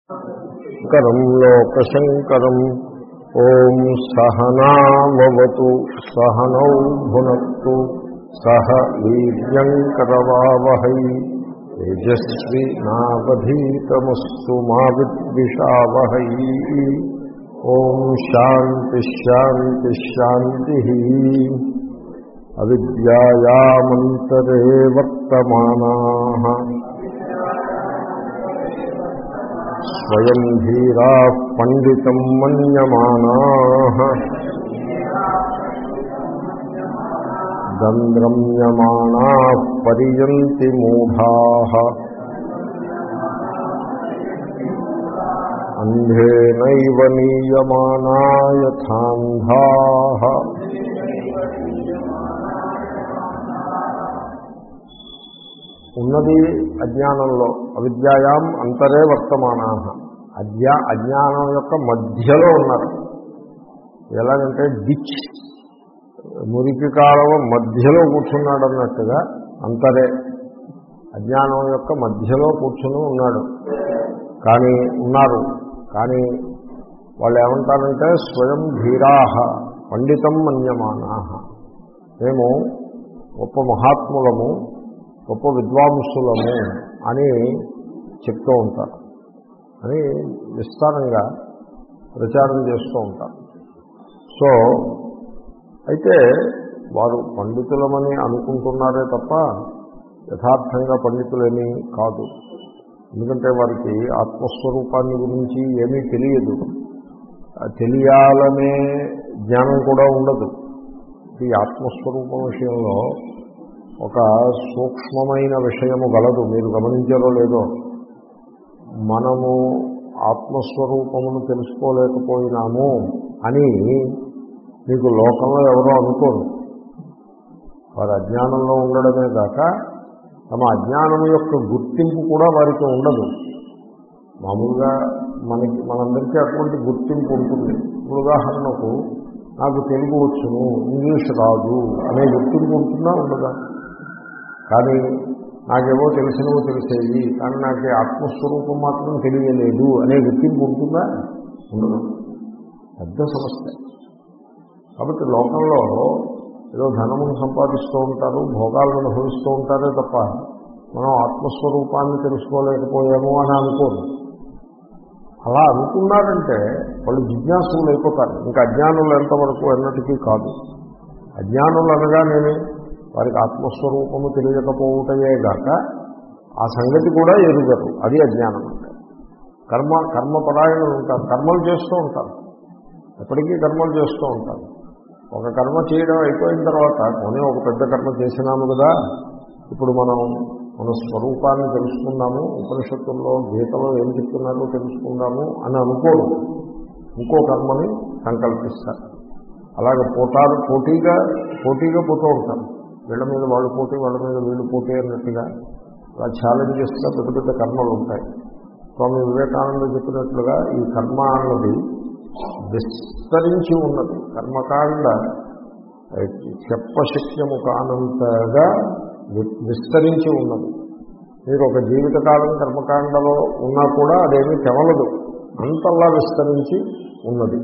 శంకరం లోకశంకరం ఓం సహనావతు సహనౌ భునత్తు సహ వీర్యంకరవావహై తేజస్వి నావధీతమస్తు మా విద్విషావహై ఓం శాంతి శాంతి శాంతి అవిద్యాయామంతరే వర్తమానా స్వయం ధీరా పండితం మన్యమానా దంద్రమ్యమానా పర్యంతి మూఢా అంధేనైవ నీయమానా యథాంధా ఉన్నది అజ్ఞానంలో అవిద్యాయాం అంతరే వర్తమానా అజ్ఞా అజ్ఞానం యొక్క మధ్యలో ఉన్నారు ఎలాగంటే డిచ్ మురికి కాలువ మధ్యలో కూర్చున్నాడు అన్నట్టుగా అంతరే అజ్ఞానం యొక్క మధ్యలో కూర్చుని ఉన్నాడు కానీ ఉన్నారు కానీ వాళ్ళు ఏమంటారంటే స్వయం ధీరాహ పండితం మన్యమానా మేము గొప్ప మహాత్ములము గొప్ప విద్వాంసులము అని చెప్తూ ఉంటారు అని విస్తారంగా ప్రచారం చేస్తూ ఉంటారు సో అయితే వారు పండితులమని అనుకుంటున్నారే తప్ప యథార్థంగా పండితులేమీ కాదు ఎందుకంటే వారికి ఆత్మస్వరూపాన్ని గురించి ఏమీ తెలియదు తెలియాలనే జ్ఞానం కూడా ఉండదు ఈ ఆత్మస్వరూపం విషయంలో ఒక సూక్ష్మమైన విషయము గలదు మీరు గమనించారో లేదో మనము ఆత్మస్వరూపమును తెలుసుకోలేకపోయినాము అని మీకు లోకంలో ఎవరో అనుకోరు వారు అజ్ఞానంలో ఉండడమే కాక తమ అజ్ఞానం యొక్క గుర్తింపు కూడా వారికి ఉండదు మామూలుగా మనకి మనందరికీ అటువంటి గుర్తింపు ఉంటుంది ఇప్పుడు ఉదాహరణకు నాకు తెలుగు వచ్చును ఇంగ్లీష్ రాదు అనే గుర్తింపు ఉంటుందా ఉండదా కానీ నాకేవో తెలిసినవో తెలిసేవి కానీ నాకు ఆత్మస్వరూపం మాత్రం తెలియలేదు అనే గుర్తింపు ఉంటుందా ఉండదు పెద్ద సమస్య కాబట్టి లోకంలో ఏదో ధనమును సంపాదిస్తూ ఉంటారు భోగాలను అనుభవిస్తూ ఉంటారే తప్ప మనం ఆత్మస్వరూపాన్ని తెలుసుకోలేకపోయాము అని అనుకోరు అలా అనుకున్నారంటే వాళ్ళు జిజ్ఞాసులు అయిపోతారు ఇంకా అజ్ఞానులు ఎంతవరకు ఎన్నటికీ కాదు అజ్ఞానులు అనగా నేను వారికి ఆత్మస్వరూపము తెలియకపోవటమే గాక ఆ సంగతి కూడా ఎరుగరు అది అజ్ఞానం అంటే కర్మ కర్మపరాయణులు ఉంటారు కర్మలు చేస్తూ ఉంటారు ఎప్పటికీ కర్మలు చేస్తూ ఉంటారు ఒక కర్మ చేయడం అయిపోయిన తర్వాత కొని ఒక పెద్ద కర్మ చేసినాము కదా ఇప్పుడు మనం మన స్వరూపాన్ని తెలుసుకున్నాము ఉపనిషత్తుల్లో గీతలో ఏం చెప్తున్నారో తెలుసుకుందాము అని అనుకోడు ఇంకో కర్మని సంకల్పిస్తారు అలాగే పోటారు పోటీగా పోటీగా పోతూ ఉంటారు వీళ్ళ మీద వాళ్ళు పోటీ వాళ్ళ మీద వీళ్ళు పోటీ అన్నట్టుగా అలా ఛాలెంజెస్గా పెద్ద పెద్ద కర్మలు ఉంటాయి స్వామి వివేకానంద చెప్పినట్లుగా ఈ కర్మ అన్నది విస్తరించి ఉన్నది కర్మకాండ చెప్పశక్యము కానంతగా విస్తరించి ఉన్నది మీరు ఒక జీవితకాలం కర్మకాండలో ఉన్నా కూడా అదేమీ తెవలదు అంతల్లా విస్తరించి ఉన్నది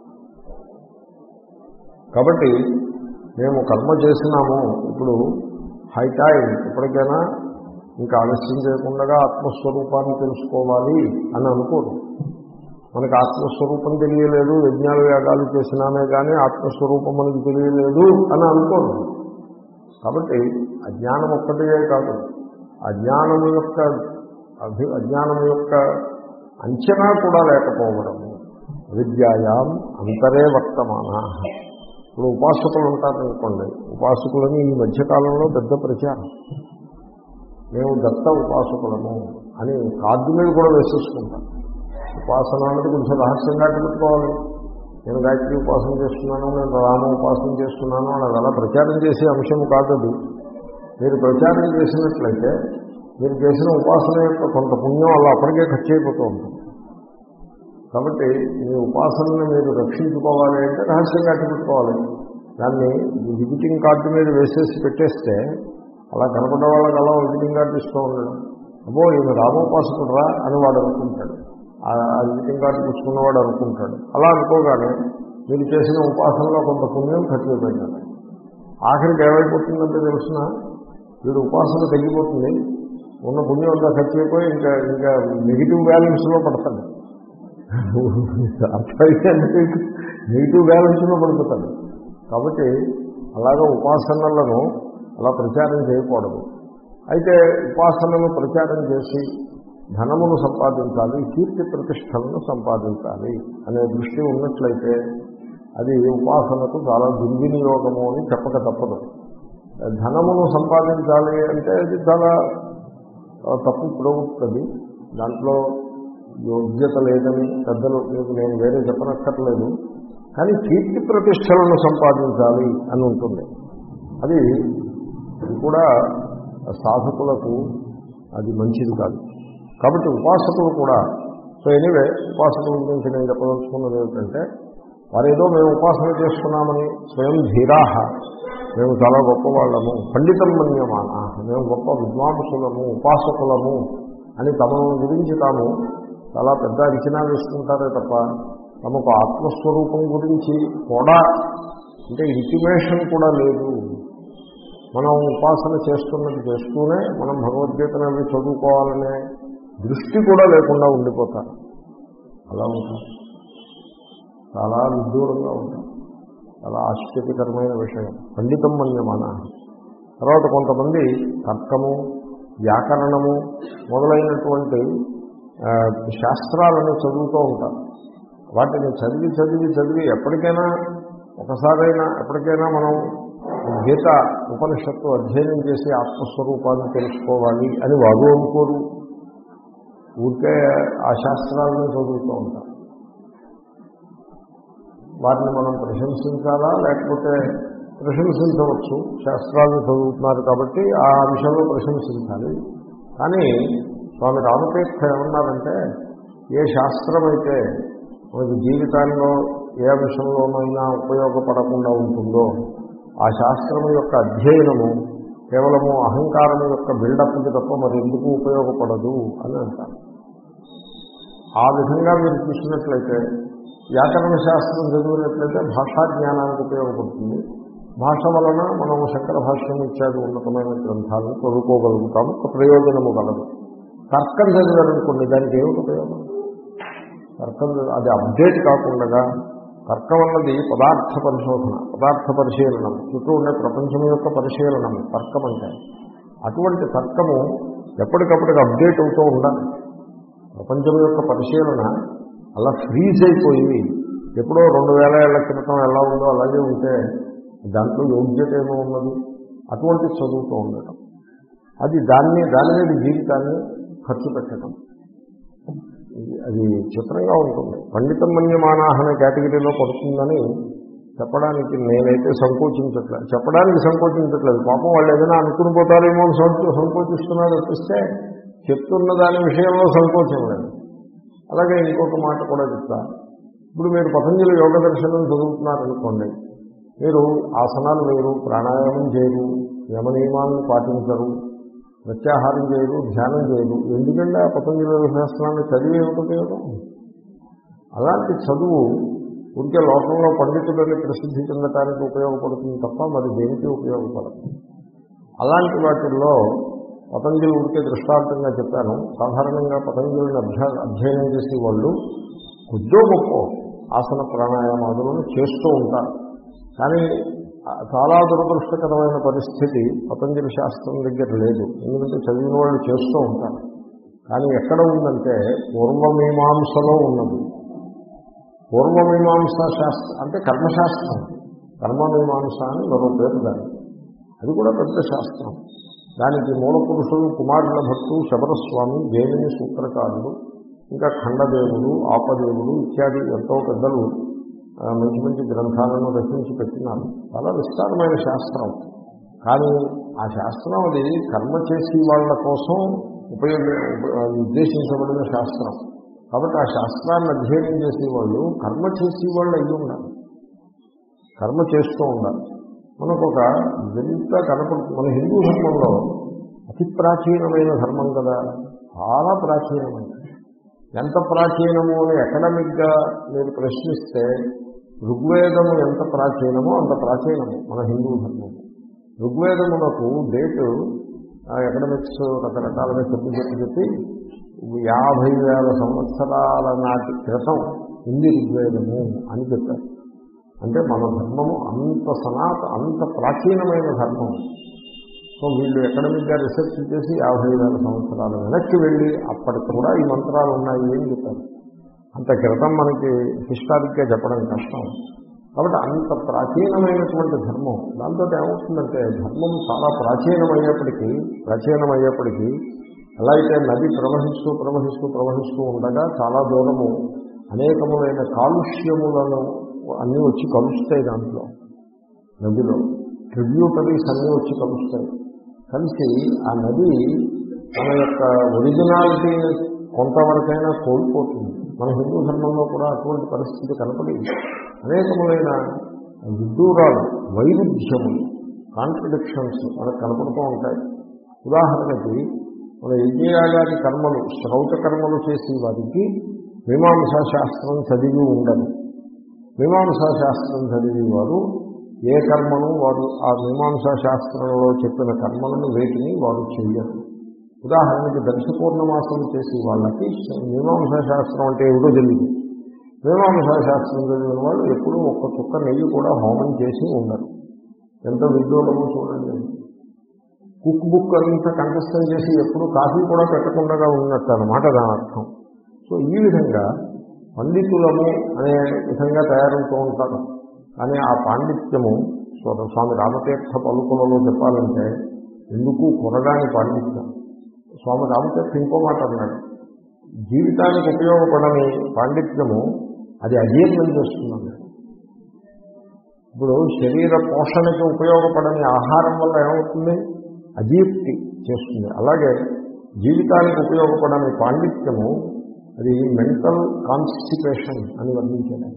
కాబట్టి మేము కర్మ చేసినాము ఇప్పుడు హై టైం ఇప్పటికైనా ఇంకా ఆలస్యం చేయకుండా ఆత్మస్వరూపాన్ని తెలుసుకోవాలి అని అనుకోరు మనకు ఆత్మస్వరూపం తెలియలేదు యజ్ఞాలు యాగాలు చేసినామే కానీ ఆత్మస్వరూపం మనకి తెలియలేదు అని అనుకోరు కాబట్టి అజ్ఞానం ఒక్కటే కాదు అజ్ఞానం యొక్క అభి అజ్ఞానం యొక్క అంచనా కూడా లేకపోవడము విద్యాయాం అంతరే వర్తమానా ఇప్పుడు ఉపాసకులు ఉంటారనుకోండి ఉపాసకులని ఈ మధ్యకాలంలో పెద్ద ప్రచారం మేము దత్త ఉపాసకులము అని కార్డు మీద కూడా వేసేసుకుంటాం ఉపాసన అనేది కొంచెం రహస్యంగా పెట్టుకోవాలి నేను గాయత్రి ఉపాసన చేస్తున్నాను నేను రామ ఉపాసన చేస్తున్నాను అని అలా ప్రచారం చేసే అంశం కాదది మీరు ప్రచారం చేసినట్లయితే మీరు చేసిన ఉపాసన యొక్క కొంత పుణ్యం అలా అప్పటికే ఖర్చు అయిపోతూ ఉంటుంది కాబట్టి మీ ఉపాసనని మీరు రక్షించుకోవాలి అంటే రహస్యంగా పెట్టుకోవాలి దాన్ని విజిటింగ్ కార్డు మీద వేసేసి పెట్టేస్తే అలా కనపడ్డ వాళ్ళకి అలా విజిటింగ్ కార్డు ఇస్తూ ఉండడం అబ్బో ఈయన రామోపాసకుడు రా అని వాడు అనుకుంటాడు ఆ విజిటింగ్ కార్డు పుచ్చుకున్నవాడు అనుకుంటాడు అలా అనుకోగానే మీరు చేసిన ఉపాసనలో కొంత పుణ్యం ఖర్చయిపోయింది ఆఖరికి ఏమైపోతుందంటే తెలిసిన వీడు ఉపాసన తగ్గిపోతుంది ఉన్న పుణ్యం అంతా ఖర్చు అయిపోయి ఇంకా ఇంకా నెగిటివ్ బ్యాలెన్స్లో పడతాడు అర్థమైతే నెగిటివ్ బ్యాలెన్స్లో పడిపోతాడు కాబట్టి అలాగే ఉపాసనలను అలా ప్రచారం చేయకూడదు అయితే ఉపాసనను ప్రచారం చేసి ధనమును సంపాదించాలి కీర్తి ప్రతిష్టలను సంపాదించాలి అనే దృష్టి ఉన్నట్లయితే అది ఉపాసనకు చాలా దుర్వినియోగము అని చెప్పక తప్పదు ధనమును సంపాదించాలి అంటే అది చాలా తప్పు ప్రవృత్తి దాంట్లో యోగ్యత లేదని పెద్దలు మీకు నేను వేరే చెప్పనక్కర్లేదు కానీ కీర్తి ప్రతిష్టలను సంపాదించాలి అని ఉంటుంది అది ఇది కూడా సాధకులకు అది మంచిది కాదు కాబట్టి ఉపాసకులు కూడా సో ఎనీవే ఉపాసకుల గురించి నేను చెప్పదలుచుకున్నది ఏమిటంటే వారేదో మేము ఉపాసన చేస్తున్నామని స్వయం ధీరాహ మేము చాలా గొప్పవాళ్ళము పండితం మన్యమాన మేము గొప్ప విద్వాంసులము ఉపాసకులము అని తమ గురించి తాము చాలా పెద్ద అంచనా వేసుకుంటారే తప్ప తమకు ఆత్మస్వరూపం గురించి కూడా అంటే ఇంటిమేషన్ కూడా లేదు మనం ఉపాసన చేస్తున్నది చేస్తూనే మనం భగవద్గీతను అవి చదువుకోవాలనే దృష్టి కూడా లేకుండా ఉండిపోతారు అలా ఉంటారు చాలా విదూరంగా ఉంటారు చాలా ఆశ్చర్యకరమైన విషయం పండితం మన్యమాన తర్వాత కొంతమంది తర్కము వ్యాకరణము మొదలైనటువంటి శాస్త్రాలను చదువుతూ ఉంటారు వాటిని చదివి చదివి చదివి ఎప్పటికైనా ఒకసారైనా ఎప్పటికైనా మనం గీత ఉపనిషత్తు అధ్యయనం చేసి ఆత్మస్వరూపాన్ని తెలుసుకోవాలి అని వాడు అనుకోరు ఊరికే ఆ శాస్త్రాలను చదువుతూ ఉంటారు వాటిని మనం ప్రశంసించాలా లేకపోతే ప్రశంసించవచ్చు శాస్త్రాలను చదువుతున్నారు కాబట్టి ఆ విషయంలో ప్రశంసించాలి కానీ స్వామి రామతీర్థ ఏమన్నారంటే ఏ శాస్త్రం అయితే మనకి జీవితాల్లో ఏ విషయంలోనైనా ఉపయోగపడకుండా ఉంటుందో ఆ శాస్త్రం యొక్క అధ్యయనము కేవలము అహంకారం యొక్క బిల్డప్కి తప్ప మరి ఎందుకు ఉపయోగపడదు అని అంటారు ఆ విధంగా మీరు చూసినట్లయితే వ్యాకరణ శాస్త్రం చదివినట్లయితే భాషా జ్ఞానానికి ఉపయోగపడుతుంది భాష వలన మనం శంకర భాష్యం ఇత్యాది ఉన్నతమైన గ్రంథాలను చదువుకోగలుగుతాము ఒక ప్రయోజనము కలదు తర్కం చదివారనుకోండి దానికి ఏమిటి ఉపయోగం తర్కం అది అప్డేట్ కాకుండా తర్కం అన్నది పదార్థ పరిశోధన పదార్థ పరిశీలనం చుట్టూ ఉండే ప్రపంచం యొక్క పరిశీలనం తర్కం అంటే అటువంటి తర్కము ఎప్పటికప్పటికి అప్డేట్ అవుతూ ఉండాలి ప్రపంచం యొక్క పరిశీలన అలా ఫ్రీజ్ అయిపోయి ఎప్పుడో రెండు వేల ఏళ్ల క్రితం ఎలా ఉందో అలాగే ఉంటే దాంట్లో యోగ్యత ఏమో ఉన్నది అటువంటి చదువుతూ ఉండటం అది దాన్ని దాని మీద జీవితాన్ని ఖర్చు పెట్టడం అది చిత్రంగా ఉంటుంది పండితం మన్యమానాహ అనే కేటగిరీలో పడుతుందని చెప్పడానికి నేనైతే సంకోచించట్లేదు చెప్పడానికి సంకోచించట్లేదు పాపం వాళ్ళు ఏదైనా అనుకుని పోతారేమో అని సంకో సంకోచిస్తున్నారు తప్పిస్తే చెప్తున్న దాని విషయంలో సంకోచం లేదు అలాగే ఇంకొక మాట కూడా చెప్తా ఇప్పుడు మీరు పతంజలి యోగ దర్శనం చదువుతున్నారనుకోండి మీరు ఆసనాలు వేరు ప్రాణాయామం చేయరు యమ నియమాలను పాటించరు ప్రత్యాహారం చేయరు ధ్యానం చేయరు ఎందుకంటే ఆ పతంజలి శాస్త్రాన్ని చదివి ఏమిటి ఉపయోగం అలాంటి చదువు ఉంటే లోకంలో పండితులని ప్రసిద్ధి చెందటానికి ఉపయోగపడుతుంది తప్ప మరి దేనికి ఉపయోగపడదు అలాంటి వాటిల్లో పతంజలి ఉడికే దృష్టాంతంగా చెప్పాను సాధారణంగా పతంజలిని అభ్యా అధ్యయనం చేసే వాళ్ళు కొద్దో గొప్ప ఆసన ప్రాణాయామాదులను చేస్తూ ఉంటారు కానీ చాలా దురదృష్టకరమైన పరిస్థితి పతంజలి శాస్త్రం దగ్గర లేదు ఎందుకంటే చదివిన వాళ్ళు చేస్తూ ఉంటారు కానీ ఎక్కడ ఉందంటే పూర్వమీమాంసలో ఉన్నది పూర్వమీమాంస శాస్త్రం అంటే కర్మశాస్త్రం కర్మమీమాంస అని మరో పేరు దాన్ని అది కూడా పెద్ద శాస్త్రం దానికి మూల పురుషులు కుమారుల భట్టు శబరస్వామి జైమిని సూత్రకారులు ఇంకా ఖండదేవుడు ఆపదేవుడు ఇత్యాది ఎంతో పెద్దలు మంచి మంచి గ్రంథాలను రచించి పెట్టినారు చాలా విస్తారమైన శాస్త్రం కానీ ఆ శాస్త్రం అది కర్మ చేసి వాళ్ళ కోసం ఉపయోగ ఉద్దేశించబడిన శాస్త్రం కాబట్టి ఆ శాస్త్రాన్ని అధ్యయనం చేసేవాళ్ళు కర్మ చేసేవాళ్ళు అయ్యి ఉండాలి కర్మ చేస్తూ ఉండాలి మనకు ఒక వింత కనపడుతుంది మన హిందూ ధర్మంలో అతి ప్రాచీనమైన ధర్మం కదా చాలా ప్రాచీనమైనది ఎంత ప్రాచీనము అని అకాడమిక్గా మీరు ప్రశ్నిస్తే ఋగ్వేదము ఎంత ప్రాచీనమో అంత ప్రాచీనము మన హిందూ ధర్మము ఋగ్వేదమునకు డేటు ఎకడమిక్స్ రకరకాలుగా చెప్పి చెప్పి చెప్పి యాభై వేల సంవత్సరాల నాటి క్రితం ఉంది ఋగ్వేదము అని చెప్పారు అంటే మన ధర్మము అంత సనాత అంత ప్రాచీనమైన ధర్మము సో వీళ్ళు ఎకడమిక్గా రీసెర్చ్ చేసి యాభై వేల సంవత్సరాల వెనక్కి వెళ్ళి అప్పటికి కూడా ఈ మంత్రాలు ఉన్నాయి అని చెప్పారు అంత క్రితం మనకి హిస్టారిక్గా చెప్పడం కష్టం కాబట్టి అంత ప్రాచీనమైనటువంటి ధర్మం దాంతో ఏమవుతుందంటే ధర్మం చాలా ప్రాచీనమయ్యేప్పటికీ ప్రాచీనమయ్యేప్పటికీ ఎలా అయితే నది ప్రవహిస్తూ ప్రవహిస్తూ ప్రవహిస్తూ ఉండగా చాలా దూరము అనేకములైన కాలుష్యములను అన్నీ వచ్చి కలుస్తాయి దాంట్లో నదిలో ట్రిబ్యూటరీస్ అన్నీ వచ్చి కలుస్తాయి కలిసి ఆ నది మన యొక్క ఒరిజినాలిటీని కొంతవరకైనా కోల్పోతుంది మన హిందూ ధర్మంలో కూడా అటువంటి పరిస్థితి కనపడి అనేకములైన విడ్డూరాలు వైరుధ్యములు కాంట్రడిక్షన్స్ మనకు కనపడుతూ ఉంటాయి ఉదాహరణకి మన యజ్ఞయాగాది కర్మలు శ్రౌత కర్మలు చేసే వారికి మీమాంసా శాస్త్రం చదివి ఉండదు మీమాంసా శాస్త్రం చదివి వారు ఏ కర్మను వారు ఆ మీమాంసా శాస్త్రంలో చెప్పిన కర్మలను వేటిని వారు చెయ్యరు ఉదాహరణకి దర్శపూర్ణమాసం చేసే వాళ్ళకి మీమాంసా శాస్త్రం అంటే ఏమిటో తెలియదు మీమాంసా శాస్త్రం చదివిన వాళ్ళు ఎప్పుడూ ఒక్క చుక్క నెయ్యి కూడా హోమం చేసి ఉండరు ఎంత విద్యోగమో చూడండి కుక్ బుక్ అంతా కంఠస్థం చేసి ఎప్పుడు కాఫీ కూడా పెట్టకుండా ఉన్నట్టు అనమాట దాని అర్థం సో ఈ విధంగా పండితులము అనే విధంగా తయారవుతూ ఉంటారు కానీ ఆ పాండిత్యము స్వామి రామతీర్థ పలుకులలో చెప్పాలంటే ఎందుకు కొరగాని పాండిత్యం స్వామి రామతీర్థ ఇంకో మాట అన్నాడు జీవితానికి ఉపయోగపడని పాండిత్యము అది అజీర్ణం చేస్తుందండి ఇప్పుడు శరీర పోషణకి ఉపయోగపడని ఆహారం వల్ల ఏమవుతుంది అజీర్తి చేస్తుంది అలాగే జీవితానికి ఉపయోగపడని పాండిత్యము అది మెంటల్ కాన్స్టిపేషన్ అని వర్ణించాడు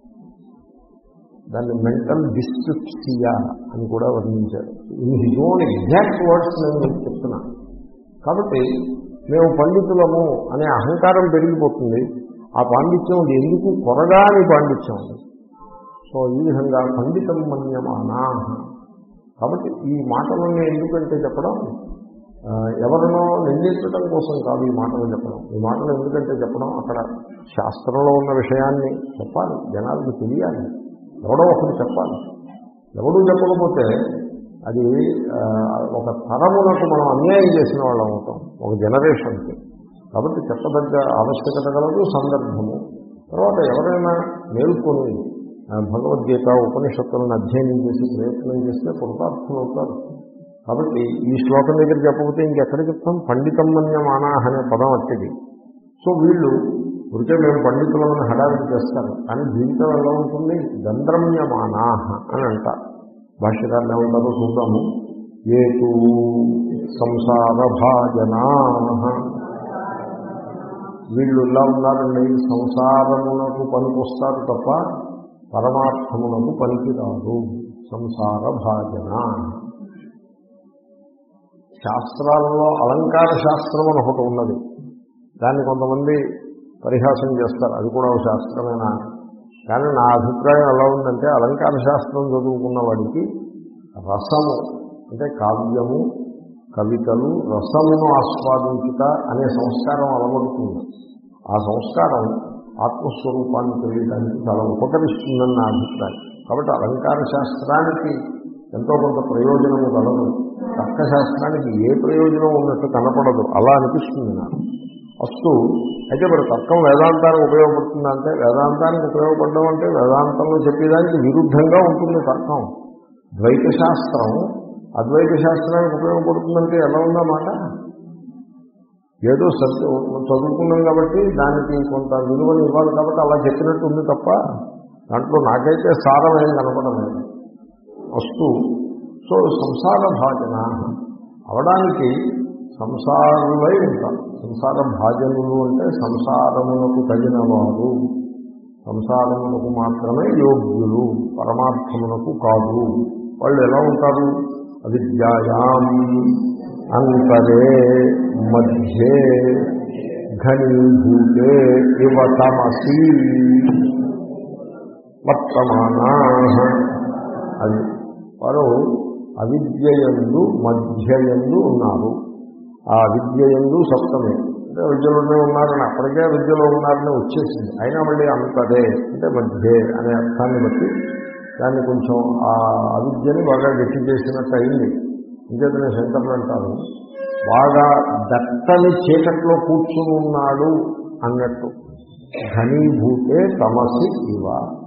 దాన్ని మెంటల్ డిస్క్రిప్సియా అని కూడా వర్ణించాడు in his own exact words నేను మీకు చెప్తున్నా కాబట్టి మేము పండితులము అనే అహంకారం పెరిగిపోతుంది ఆ పాండిత్యం ఎందుకు కొరగాని పాండిత్యం సో ఈ విధంగా పండితం మన్యమానా కాబట్టి ఈ మాటలను ఎందుకంటే చెప్పడం ఎవరినో నిందించడం కోసం కాదు ఈ మాటలు చెప్పడం ఈ మాటలు ఎందుకంటే చెప్పడం అక్కడ శాస్త్రంలో ఉన్న విషయాన్ని చెప్పాలి జనాలకు తెలియాలి ఎవడో ఒకటి చెప్పాలి ఎవడు చెప్పకపోతే అది ఒక తరమునకు మనం అన్యాయం చేసిన వాళ్ళం అవుతాం ఒక జనరేషన్కి కాబట్టి చెప్పదగ్గ ఆవశ్యకత కలదు సందర్భము తర్వాత ఎవరైనా మేల్కొని భగవద్గీత ఉపనిషత్తులను అధ్యయనం చేసి ప్రయత్నం చేస్తే కృతార్థులు అవుతారు కాబట్టి ఈ శ్లోకం దగ్గర చెప్పకపోతే ఇంకెక్కడ చెప్తాం పండితమ్మన్యమానా అనే పదం అట్టిది సో వీళ్ళు ఉరికే మేము పండితులను హడావిడి చేస్తారు కానీ జీవితం ఎలా ఉంటుంది దంద్రమ్యమానా అని అంటారు భాష్యకారులు ఏమంటారో చూద్దాము ఏతు సంసార భాజనా వీళ్ళు ఇలా ఉన్నారండి సంసారమునకు పనికొస్తారు తప్ప పరమార్థమునకు పనికిరాదు సంసార భాజన శాస్త్రాలలో అలంకార శాస్త్రం అని ఒకటి ఉన్నది దాన్ని కొంతమంది పరిహాసం చేస్తారు అది కూడా ఒక శాస్త్రమేనా కానీ నా అభిప్రాయం ఎలా ఉందంటే అలంకార శాస్త్రం చదువుకున్న వాడికి రసము అంటే కావ్యము కవితలు రసమును ఆస్వాదించుట అనే సంస్కారం అలవడుతుంది ఆ సంస్కారం ఆత్మస్వరూపాన్ని తెలియడానికి చాలా ఉపకరిస్తుందని నా అభిప్రాయం కాబట్టి అలంకార శాస్త్రానికి ఎంతో కొంత ప్రయోజనము కలదు తర్కశాస్త్రానికి ఏ ప్రయోజనం ఉన్నట్టు కనపడదు అలా అనిపిస్తుంది నాకు వస్తూ అయితే మరి తర్కం వేదాంతానికి ఉపయోగపడుతుందా అంటే వేదాంతానికి ఉపయోగపడడం అంటే వేదాంతంలో చెప్పేదానికి విరుద్ధంగా ఉంటుంది తర్కం ద్వైత శాస్త్రం అద్వైత శాస్త్రానికి ఉపయోగపడుతుందంటే ఎలా ఉందన్నమాట ఏదో సత్య చదువుకున్నాం కాబట్టి దానికి కొంత విలువను ఇవ్వాలి కాబట్టి అలా చెప్పినట్టు ఉంది తప్ప దాంట్లో నాకైతే సారం ఏం కనపడలేదు వస్తూ సో సంసార భాజన అవడానికి సంసారులై ఉంటారు సంసార భాజనులు అంటే సంసారమునకు తగిన వారు సంసారమునకు మాత్రమే యోగ్యులు పరమార్థమునకు కాదు వాళ్ళు ఎలా ఉంటారు అవిద్యాయాం అంతరే మధ్యే ఘనీభూతే ఇవ తమసి వర్తమానా అది వారు అవిద్యయందు మధ్యయందు ఉన్నారు ఆ విద్యయందు సప్తమే అంటే విద్యలోనే ఉన్నారని అప్పటికే విద్యలో ఉన్నారని వచ్చేసింది అయినా మళ్ళీ అంతదే అంటే మధ్యే అనే అర్థాన్ని బట్టి దాన్ని కొంచెం ఆ అవిద్యని బాగా గట్టి చేసినట్టు అయింది ఇంకేతనే శంకర్లు అంటారు బాగా దట్టని చీకట్లో కూర్చుని ఉన్నాడు అన్నట్టు ఘనీభూతే తమసి ఇవ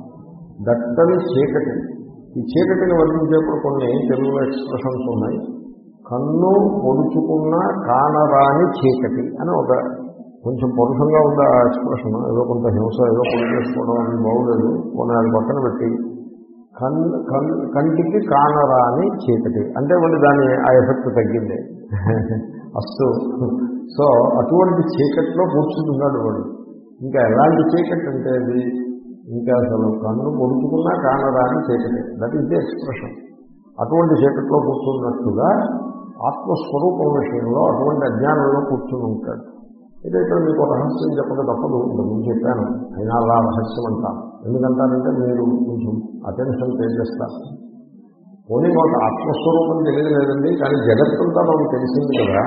దట్టని చీకటి ఈ చీకటిని వర్ణించేప్పుడు కొన్ని తెలుగులో ఎక్స్ప్రెషన్స్ ఉన్నాయి కన్ను పొడుచుకున్న కానరాని చీకటి అని ఒక కొంచెం పరుషంగా ఉంది ఆ ఎక్స్ప్రెషన్ ఏదో కొంత హింస ఏదో పొడి చేసుకోవడం అని బాగులేదు కొన్ని అది పక్కన పెట్టి కన్ కన్ కంటికి కానరాని చీకటి అంటే మళ్ళీ దాని ఆ ఎఫెక్ట్ తగ్గింది అస్తు సో అటువంటి చీకట్లో కూర్చుంటున్నాడు వాడు ఇంకా ఎలాంటి చీకటి అంటే అది ఇంకా అసలు కన్ను పొడుచుకున్నా కానరాని చీకటి దట్ ఈస్ ది ఎక్స్ప్రెషన్ అటువంటి చీకట్లో కూర్చున్నట్టుగా ఆత్మస్వరూపం విషయంలో అటువంటి అజ్ఞానంలో కూర్చుని ఉంటాడు అయితే ఇక్కడ మీకు రహస్యం చెప్పక తప్పదు ఇంతకుముందు చెప్పాను అయినా అలా రహస్యం అంటాను ఎందుకంటారంటే మీరు కొంచెం అటెన్షన్ పే చేస్తారు పోనీ మాకు ఆత్మస్వరూపం తెలియలేదండి కానీ జగత్తంతా మాకు తెలిసింది కదా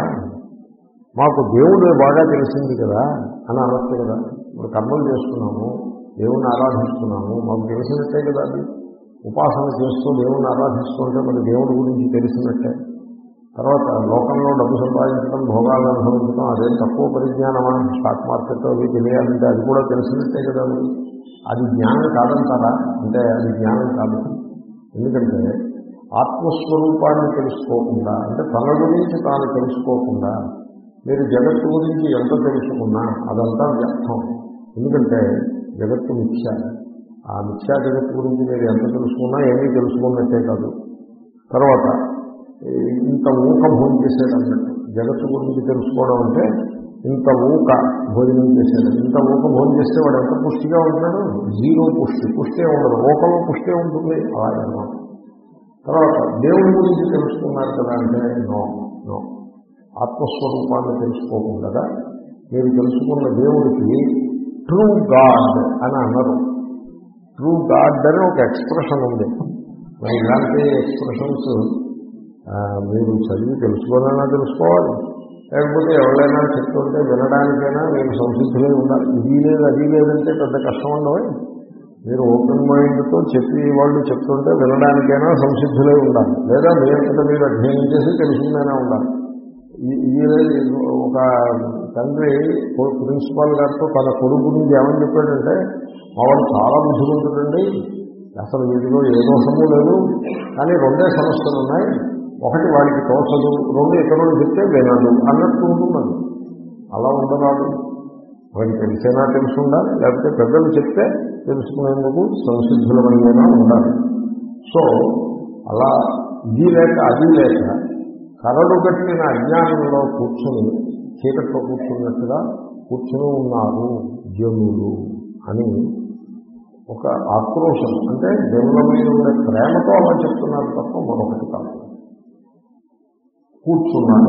మాకు దేవుడు బాగా తెలిసింది కదా అని అనొచ్చు కదా ఇప్పుడు కర్మలు చేస్తున్నాము దేవుణ్ణి ఆరాధిస్తున్నాము మాకు తెలిసినట్టే కదా అది ఉపాసన చేస్తూ దేవుణ్ణి ఆరాధిస్తుంటే మరి దేవుడి గురించి తెలిసినట్టే తర్వాత లోకంలో డబ్బు సంపాదించడం భోగాలను అనుభవించడం అదేం తక్కువ పరిజ్ఞానమా స్టాక్ మార్కెట్ అవి తెలియాలంటే అది కూడా తెలిసినట్టే కదా మరి అది జ్ఞానం కాదంటారా అంటే అది జ్ఞానం కాదు ఎందుకంటే ఆత్మస్వరూపాన్ని తెలుసుకోకుండా అంటే తన గురించి తాను తెలుసుకోకుండా మీరు జగత్తు గురించి ఎంత తెలుసుకున్నా అదంతా వ్యర్థం ఎందుకంటే జగత్తు మిథ్య ఆ మిథ్యా జగత్తు గురించి మీరు ఎంత తెలుసుకున్నా ఏమీ తెలుసుకున్నట్టే కాదు తర్వాత ఇంత ఊక భోజనం చేసేది అన్నట్టు జగత్తు గురించి తెలుసుకోవడం అంటే ఇంత ఊక భోజనం చేసేది ఇంత ఊక భోజనం చేస్తే వాడు ఎంత పుష్టిగా ఉంటాడు జీరో పుష్టి పుష్టే ఉండదు ఊకలో పుష్టే ఉంటుంది అలాగన్నమాట తర్వాత దేవుడి గురించి తెలుసుకున్నారు కదా అంటే నో నో ఆత్మస్వరూపాన్ని తెలుసుకోకుండా మీరు తెలుసుకున్న దేవుడికి ట్రూ గాడ్ అని అన్నారు ట్రూ గాడ్ అని ఒక ఎక్స్ప్రెషన్ ఉంది మరి ఇలాంటి ఎక్స్ప్రెషన్స్ మీరు చదివి తెలుసుకోవాలన్నా తెలుసుకోవాలి లేకపోతే ఎవరైనా చెప్తుంటే వినడానికైనా మీరు సంసిద్ధులై ఉండాలి ఇది లేదు అది లేదంటే పెద్ద కష్టం ఉండవు మీరు ఓపెన్ మైండ్తో చెప్పి వాళ్ళు చెప్తుంటే వినడానికైనా సంసిద్ధులై ఉండాలి లేదా మీరంతటా మీరు అధ్యయనం చేసి తెలుసుకుందైనా ఉండాలి ఇది ఒక తండ్రి ప్రిన్సిపాల్ గారితో తన కొడుకు గురించి ఏమని చెప్పాడంటే మావాడు చాలా బుద్ధిమంతుడండి అసలు వీటిలో ఏ దోషము లేదు కానీ రెండే సమస్యలు ఉన్నాయి ఒకటి వాడికి తోచదు రెండు ఇతరులు చెప్తే వినదు అన్నట్టు ఉంటున్నది అలా ఉండరాదు వాడికి తెలిసేనా తెలిసి ఉండాలి లేకపోతే పెద్దలు చెప్తే తెలుసుకునేందుకు సంసిద్ధులమైనా ఉండాలి సో అలా ఇది లేక అది లేక కరడు కట్టిన అజ్ఞానంలో కూర్చుని చీకట్లో కూర్చున్నట్టుగా కూర్చుని ఉన్నారు జనులు అని ఒక ఆక్రోశం అంటే దేవుల మీద ఉండే ప్రేమతో అలా చెప్తున్నారు తప్ప మరొకటి కాదు కూర్చున్నాను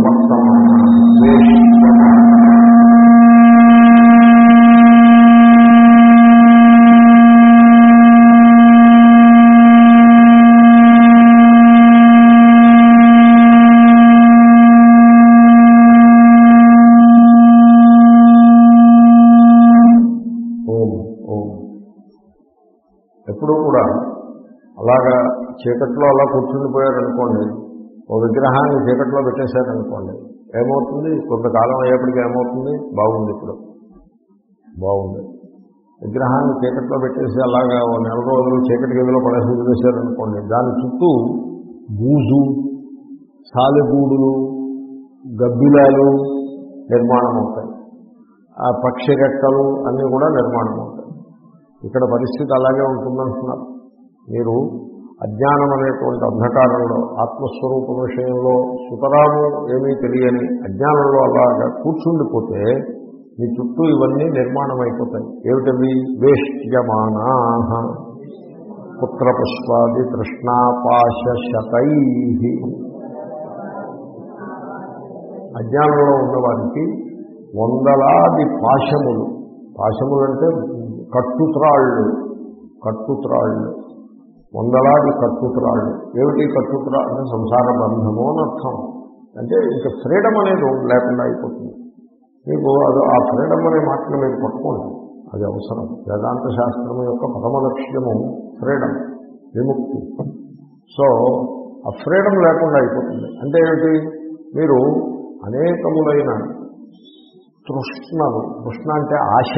ఓం ఓం ఎప్పుడూ కూడా అలాగా చీకట్లో అలా కూర్చుండిపోయారనుకోండి ఓ విగ్రహాన్ని చీకట్లో పెట్టేశారనుకోండి ఏమవుతుంది కొంతకాలం అయ్యేప్పటికి ఏమవుతుంది బాగుంది ఇప్పుడు బాగుంది విగ్రహాన్ని చీకట్లో పెట్టేసి అలాగా ఓ నెల రోజులు చీకటి గదిలో పడేసి వదిలేశారనుకోండి దాని చుట్టూ బూజు సాలెగూడులు గబ్బిలాలు నిర్మాణం అవుతాయి ఆ పక్షి రెక్కలు అన్నీ కూడా నిర్మాణం అవుతాయి ఇక్కడ పరిస్థితి అలాగే ఉంటుందంటున్నారు మీరు అజ్ఞానం అనేటువంటి అంధకారంలో ఆత్మస్వరూప విషయంలో సుతరాము ఏమీ తెలియని అజ్ఞానంలో అలాగా కూర్చుండిపోతే మీ చుట్టూ ఇవన్నీ నిర్మాణం అయిపోతాయి ఏమిటవి వేష్ట్యమానా పుత్రపుష్పాది తృష్ణాపాశతై అజ్ఞానంలో ఉన్నవారికి వందలాది పాశములు పాశములు అంటే కట్టుత్రాళ్ళు కట్టుత్రాళ్ళు వందలాది కట్టుత్రాళ్ళు ఏమిటి కట్టుత్రా అంటే సంసార బంధము అని అర్థం అంటే ఇంకా ఫ్రీడమ్ అనేది లేకుండా అయిపోతుంది మీకు అది ఆ ఫ్రీడమ్ అనే మాటను మీరు పట్టుకోండి అది అవసరం వేదాంత శాస్త్రం యొక్క పరమ లక్ష్యము ఫ్రీడమ్ విముక్తి సో ఆ ఫ్రీడమ్ లేకుండా అయిపోతుంది అంటే ఏమిటి మీరు అనేకములైన తృష్ణలు తృష్ణ అంటే ఆశ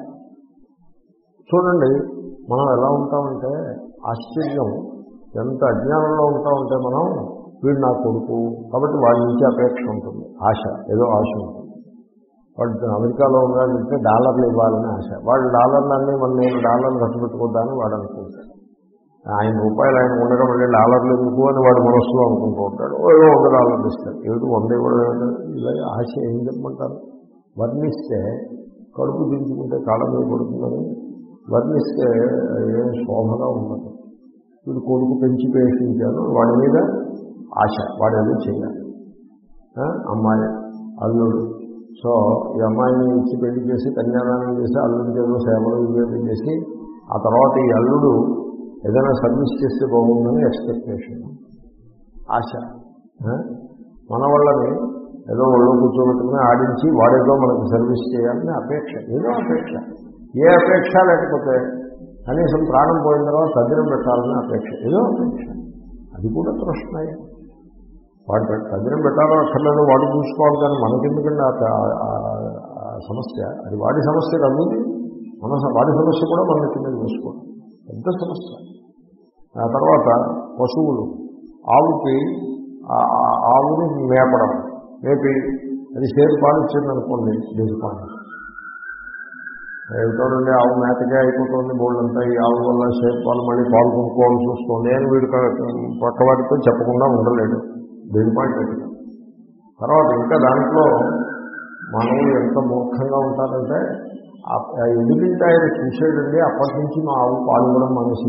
చూడండి మనం ఎలా ఉంటామంటే ఆశ్చర్యం ఎంత అజ్ఞానంలో ఉంటామంటే మనం వీడు నా కొడుకు కాబట్టి వాడి నుంచి అపేక్ష ఉంటుంది ఆశ ఏదో ఆశ ఉంటుంది వాడు అమెరికాలో ఉన్నాడంటే డాలర్లు ఇవ్వాలని ఆశ వాడు డాలర్లన్నీ మన నేను డాలర్లు ఖర్చు పెట్టుకోద్దామని వాడు అనుకుంటాడు ఆయన రూపాయలు ఆయన ఉండగా మళ్ళీ డాలర్లు ఎందుకు అని వాడు మనస్సులో అనుకుంటూ ఉంటాడు ఏదో వంద డాలర్లు ఇస్తాడు ఏమిటి వంద ఇవ్వడం ఇలా ఆశ ఏం చెప్పమంటారు వర్ణిస్తే కడుపు దించుకుంటే కాళ్ళ మీద పడుతుందని వర్ణిస్తే ఏం శోభగా ఉండదు వీడు కొడుకు పెంచి పేషించాను వాడి మీద ఆశ వాడు ఏదో చేయాలి అమ్మాయి అల్లుడు సో ఈ అమ్మాయిని ఇచ్చి పెళ్లి చేసి కన్యాదానం చేసి అల్లుడికి ఏదో సేవలు ఇవేమి చేసి ఆ తర్వాత ఈ అల్లుడు ఏదైనా సర్వీస్ చేస్తే బాగుందని ఎక్స్పెక్టేషన్ ఆశ మన వాళ్ళని ఏదో ఒళ్ళు కూర్చోబెట్టుకుని ఆడించి వాడేదో మనకు సర్వీస్ చేయాలని అపేక్ష ఏదో అపేక్ష ఏ అపేక్ష లేకపోతే కనీసం ప్రాణం పోయిన తర్వాత తద్దినం పెట్టాలని అపేక్ష ఏదో అపేక్ష అది కూడా తృష్ణయే వాడు తద్దినం పెట్టాలో అక్కర్లేదు వాడు చూసుకోవాలి కానీ మనకెందుకండి ఆ సమస్య అది వాడి సమస్య కాదు మన వాడి సమస్య కూడా మన కింద చూసుకోవడం పెద్ద సమస్య ఆ తర్వాత పశువులు ఆవుకి ఆవుని మేపడం మేపి అది సేరు పాలు ఇచ్చిందనుకోండి దేశపాలు ఏమిటోనండి ఆవు మేతకే అయిపోతుంది బోళ్ళంతా ఈ ఆవు వల్ల సేపు పాలు మళ్ళీ పాలు కొనుక్కోవాల్సి వస్తుంది నేను వీడు పక్కవాడితో చెప్పకుండా ఉండలేడు దేనిపాటు పెట్టడం తర్వాత ఇంకా దాంట్లో మానవులు ఎంత మూర్ఖంగా ఉంటారంటే ఎదురింటి ఆయన చూసేటండి అప్పటి నుంచి మా ఆవు పాలు కూడా మనసు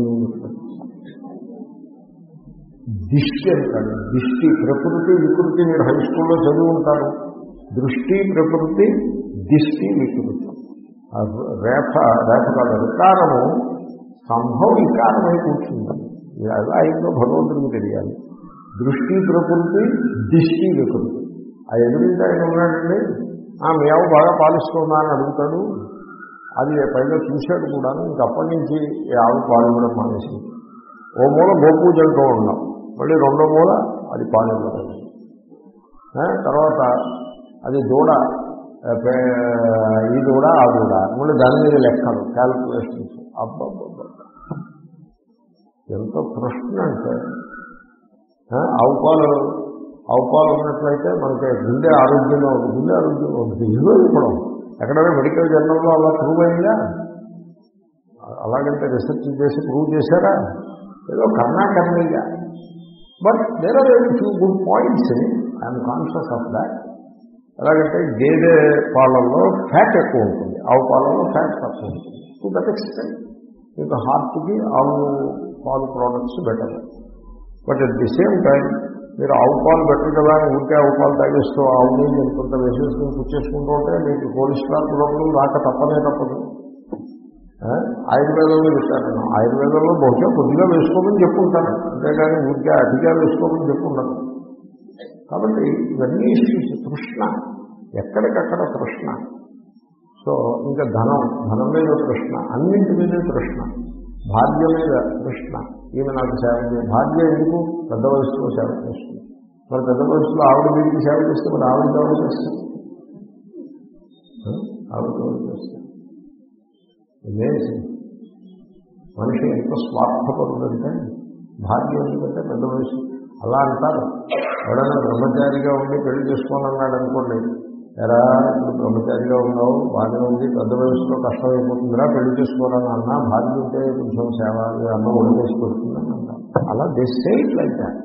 దిష్టి అంటాడు దిష్టి ప్రకృతి వికృతి మీరు హై స్కూల్లో చదివి ఉంటారు దృష్టి ప్రకృతి దిష్టి వికృతి రేఫ రేఫ కాదు వికారము సంభవం వికారమై కూర్చుంది ఎలా అయిందో భగవంతుడికి తెలియాలి దృష్టి ప్రకృతి దిష్టి వికృతి ఆ ఎదురింటి ఆయన ఉన్నాడండి ఆ మేవు బాగా పాలిస్తుందా అని అడుగుతాడు అది పైగా చూశాడు కూడా ఇంక అప్పటి నుంచి ఈ ఆవు పాలు కూడా మానేసింది ఓ మూల గోపూజ అంటూ ఉన్నాం మళ్ళీ రెండో మూల అది పాలు ఇవ్వలేదు తర్వాత అది దూడ ఈ దూడ ఆ దూడ మళ్ళీ దాని మీద లెక్కలు క్యాల్కులేషన్స్ అబ్బబ్బబ్బ ఎంత ప్రశ్న అంటే ఆవు పాలు ఆవు పాలు ఉన్నట్లయితే మనకి గుండె ఆరోగ్యంగా ఉంది గుండె ఆరోగ్యంగా ఉంటుంది ఇదిగో ఇప్పుడు ఎక్కడైనా మెడికల్ జర్నల్లో అలా ప్రూవ్ అయిందా అలాగంటే రీసెర్చ్ చేసి ప్రూవ్ చేశారా ఏదో కర్ణాకర్ణీగా but there are few good points I'm conscious of that ఎలాగంటే గేదె పాలల్లో ఫ్యాట్ ఎక్కువ ఉంటుంది ఆవు పాలల్లో ఫ్యాట్ తక్కువ ఉంటుంది టు దట్ ఎక్స్టెంట్ మీకు హార్ట్కి ఆవు పాలు products better but at the same time మీరు ఆవు పాలు బెటర్ కదా అని ఊరికే ఆవు పాలు తాగేస్తూ ఆవు నీళ్ళు కొంత వేసేసుకుని పుచ్చేసుకుంటూ ఉంటే మీకు కొలెస్ట్రాల్ ప్రాబ్లం రాక తప్పనే తప్పదు ఆయుర్వేదంలో చెప్పాను ఆయుర్వేదంలో బహుశా కొద్దిగా వేసుకోమని చెప్పుకుంటాను అంతేగాని ఊరికే అధిగా వేసుకోమని చెప్పుకుంటాను కాబట్టి ఇవన్నీ తృష్ణ ఎక్కడికక్కడ తృష్ణ సో ఇంకా ధనం ధనం మీద తృష్ణ అన్నింటి మీదే తృష్ణ భార్య మీద తృష్ణ ఈమె నాకు సేవ చేయ భార్య ఎందుకు పెద్ద వయసులో సేవ చేస్తుంది మరి పెద్ద వయసులో ఆవిడ వీరికి సేవ చేస్తే మరి ఆవిడ సేవ చేస్తుంది ఆవిడ సేవ చేస్తుంది అమేజింగ్ మనిషి ఎంత స్వార్థపరుడంటే భార్య ఎందుకంటే పెద్ద వయసు అలా అంటారు ఎవడైనా బ్రహ్మచారిగా ఉండి పెళ్లి చేసుకోవాలన్నాడు అనుకోండి ఎరా ఇప్పుడు బ్రహ్మచారిగా ఉన్నావు బాగానే ఉంది పెద్ద వయసులో కష్టమైపోతుందిరా పెళ్లి చేసుకోవాలని అన్నా భార్య ఉంటే కొంచెం సేవ అమ్మ ఒడిగేసి పెడుతుందని అంటారు అలా దిస్తే లైక్ దాట్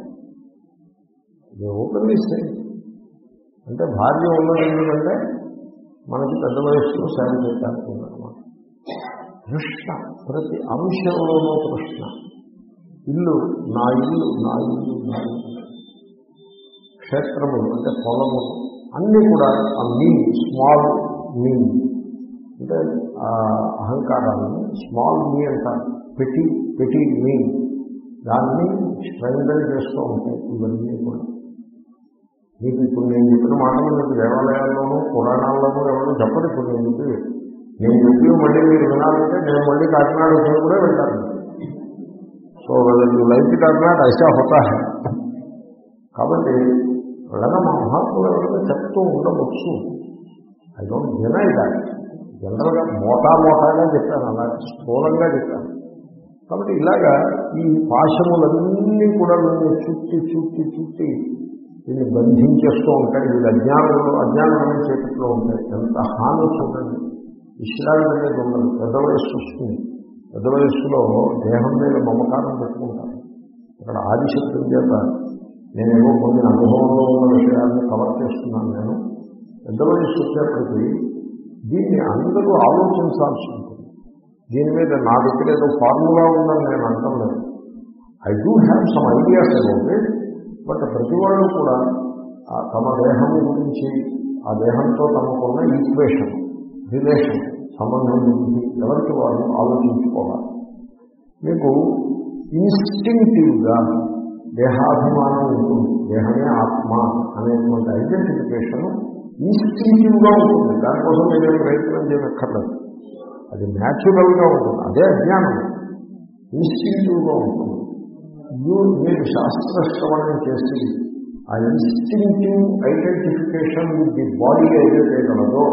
ఓపెన్ దిస్తే అంటే భార్య ఉన్నది ఎందుకంటే మనకి పెద్ద వయసులో సేవ చేయడానికి ఉందన్నమాట తృష్ణ ప్రతి అంశంలోనూ తృష్ణ ఇల్లు నా ఇల్లు నా ఇల్లు నా ఇల్లు క్షేత్రములు అంటే పొలము అన్నీ కూడా ఆ మీ స్మాల్ మీ అంటే ఆ అహంకారాన్ని స్మాల్ మీ అంటారు పెట్టి పెట్టి మీ దాన్ని స్ట్రెంగ్ చేస్తూ ఉంటాయి ఇవన్నీ కూడా మీకు ఇప్పుడు నేను చెప్పిన మాటలు మీకు దేవాలయాల్లోనూ పురాణాల్లోనూ ఎవరు చెప్పరు ఇప్పుడు నేను చెప్పి నేను చెప్పి మళ్ళీ మీరు వినాలంటే నేను మళ్ళీ కాకినాడ వచ్చి కూడా వెళ్తాను so life it are not ఐసా హోతా హై కాబట్టి ఎవరైనా మా మహాత్ములు ఎవరైనా చెప్తూ ఉండవచ్చు ఐ డోంట్ డినై దాట్ జనరల్గా మోటా మోటాగా చెప్పాను అలా స్థూలంగా చెప్పాను కాబట్టి ఇలాగా ఈ పాశములన్నీ కూడా మేము చుట్టి చుట్టి చుట్టి దీన్ని బంధించేస్తూ ఉంటాయి వీళ్ళు అజ్ఞానంలో అజ్ఞానమైన చేతిలో ఉంటాయి ఎంత హాని చూడండి విశ్రాంతి అనేది ఉండదు పెద్ద వయస్సు వస్తుంది పెద్ద వయస్సులో దేహం మీద మమకారం పెట్టుకుంటారు అక్కడ ఆదిశక్తి చేత నేనేమో కొన్ని అనుభవంలో ఉన్న విషయాన్ని కవర్ చేస్తున్నాను నేను పెద్ద వయస్సు వచ్చేప్పటికీ దీన్ని అందరూ ఆలోచించాల్సి ఉంటుంది దీని మీద నా దగ్గర ఏదో ఫార్ములా ఉందని నేను అంటలేదు I do have some ideas about it but ప్రతి వాళ్ళు కూడా ఆ తమ దేహం గురించి ఆ దేహంతో తమకున్న ఈక్వేషన్ రిలేషన్ సంబంధం గురించి ఎవరికి వాళ్ళు ఆలోచించుకోవాలి మీకు ఇన్స్టింక్టివ్గా దేహాభిమానం ఉంటుంది దేహమే ఆత్మ అనేటువంటి ఐడెంటిఫికేషన్ ఇన్స్టింక్టివ్గా ఉంటుంది దానికోసం మీరు ప్రయత్నం చేయక్కర్లేదు అది న్యాచురల్గా ఉంటుంది అదే అజ్ఞానం ఇన్స్టింక్టివ్గా ఉంటుంది మీరు శాస్త్ర శ్రవణం చేసి ఆ instinctive identification with the body ఏదైతే కలదో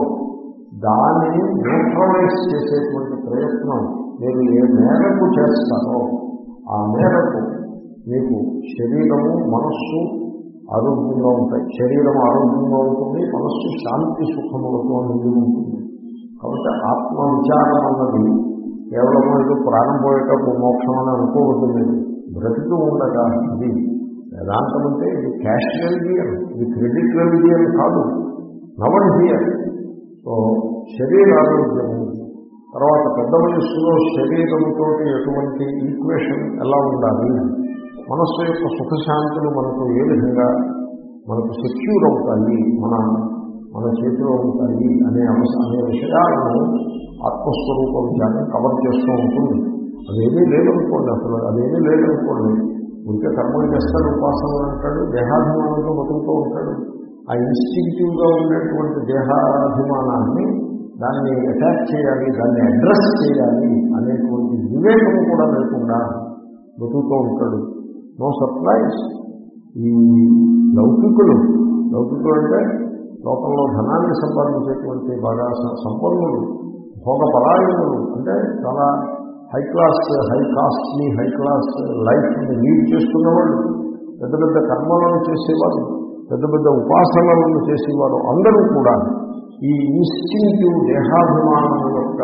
దానిని న్యూట్రలైజ్ చేసేటువంటి ప్రయత్నం మీరు ఏ మేరకు చేస్తారో ఆ మేరకు మీకు శరీరము మనస్సు ఆరోగ్యంగా ఉంటాయి శరీరం ఆరోగ్యంగా ఉంటుంది మనస్సు శాంతి సుఖములతో నిండి ఉంటుంది కాబట్టి ఆత్మ విచారం అన్నది కేవలం ఏదో ప్రాణం పోయేటప్పుడు మోక్షం అని అనుకోవద్దు మీరు బ్రతికి ఉండగా ఇది వేదాంతం అంటే ఇది క్యాష్ రెలిజియన్ ఇది క్రెడిట్ రెలిజియన్ కాదు నవన్ హియర్ సో శరీర ఆరోగ్యము తర్వాత పెద్ద వయస్సులో శరీరంతో ఎటువంటి ఈక్వేషన్ ఎలా ఉండాలి మనస్సు యొక్క సుఖశాంతులు మనకు ఏ విధంగా మనకు సెక్యూర్ అవుతాయి మన మన చేతిలో ఉంటాయి అనే అంశ అనే విషయాలను ఆత్మస్వరూప విచారం కవర్ చేస్తూ ఉంటుంది అదేమీ లేదనుకోండి అసలు అదేమీ లేదనుకోండి ఉంటే కర్మలు చేస్తాడు ఉపాసన అంటాడు దేహాభిమానంతో బతుకుతూ ఉంటాడు ఆ ఇన్స్టింక్టివ్గా ఉండేటువంటి దేహాభిమానాన్ని దాన్ని అటాక్ చేయాలి దాన్ని అడ్రస్ చేయాలి అనేటువంటి వివేకము కూడా లేకుండా బతుకుతూ ఉంటాడు నో సర్ప్రైజ్ ఈ లౌకికులు లౌకికులు అంటే లోకంలో ధనాన్ని సంపాదించేటువంటి బాగా సంపన్నులు భోగ పరాయణులు అంటే చాలా high class high costly high class లైఫ్ని లీడ్ చేస్తున్నవాళ్ళు పెద్ద పెద్ద కర్మలను చేసేవారు పెద్ద పెద్ద ఉపాసనలను చేసేవారు అందరూ కూడా ఈ ఇన్స్టింక్టివ్ దేహాభిమానం యొక్క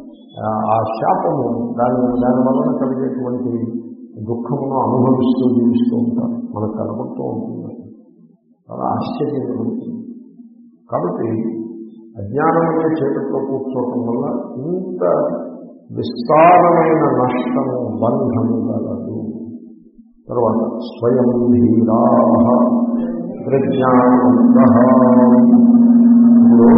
ఆ శాపము దాని దాని వలన కలిగేటువంటి దుఃఖమును అనుభవిస్తూ జీవిస్తూ ఉంటారు మనకు కనపడుతూ ఉంటుంది చాలా ఆశ్చర్యం కలుగుతుంది కాబట్టి అజ్ఞానమైన చేపట్లో కూర్చోవటం వల్ల ఇంత విస్తారమైన నష్టము బంధము కలదు తర్వాత స్వయం ధీరా ప్రజ్ఞానంద ఇప్పుడు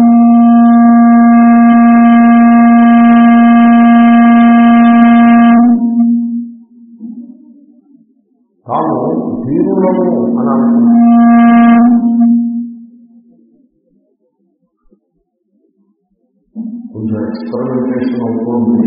తాము ధీరులము అని అనుకుంటున్నారు కొంచెం ఎక్స్పెరిమెంటేషన్ అవుతుంది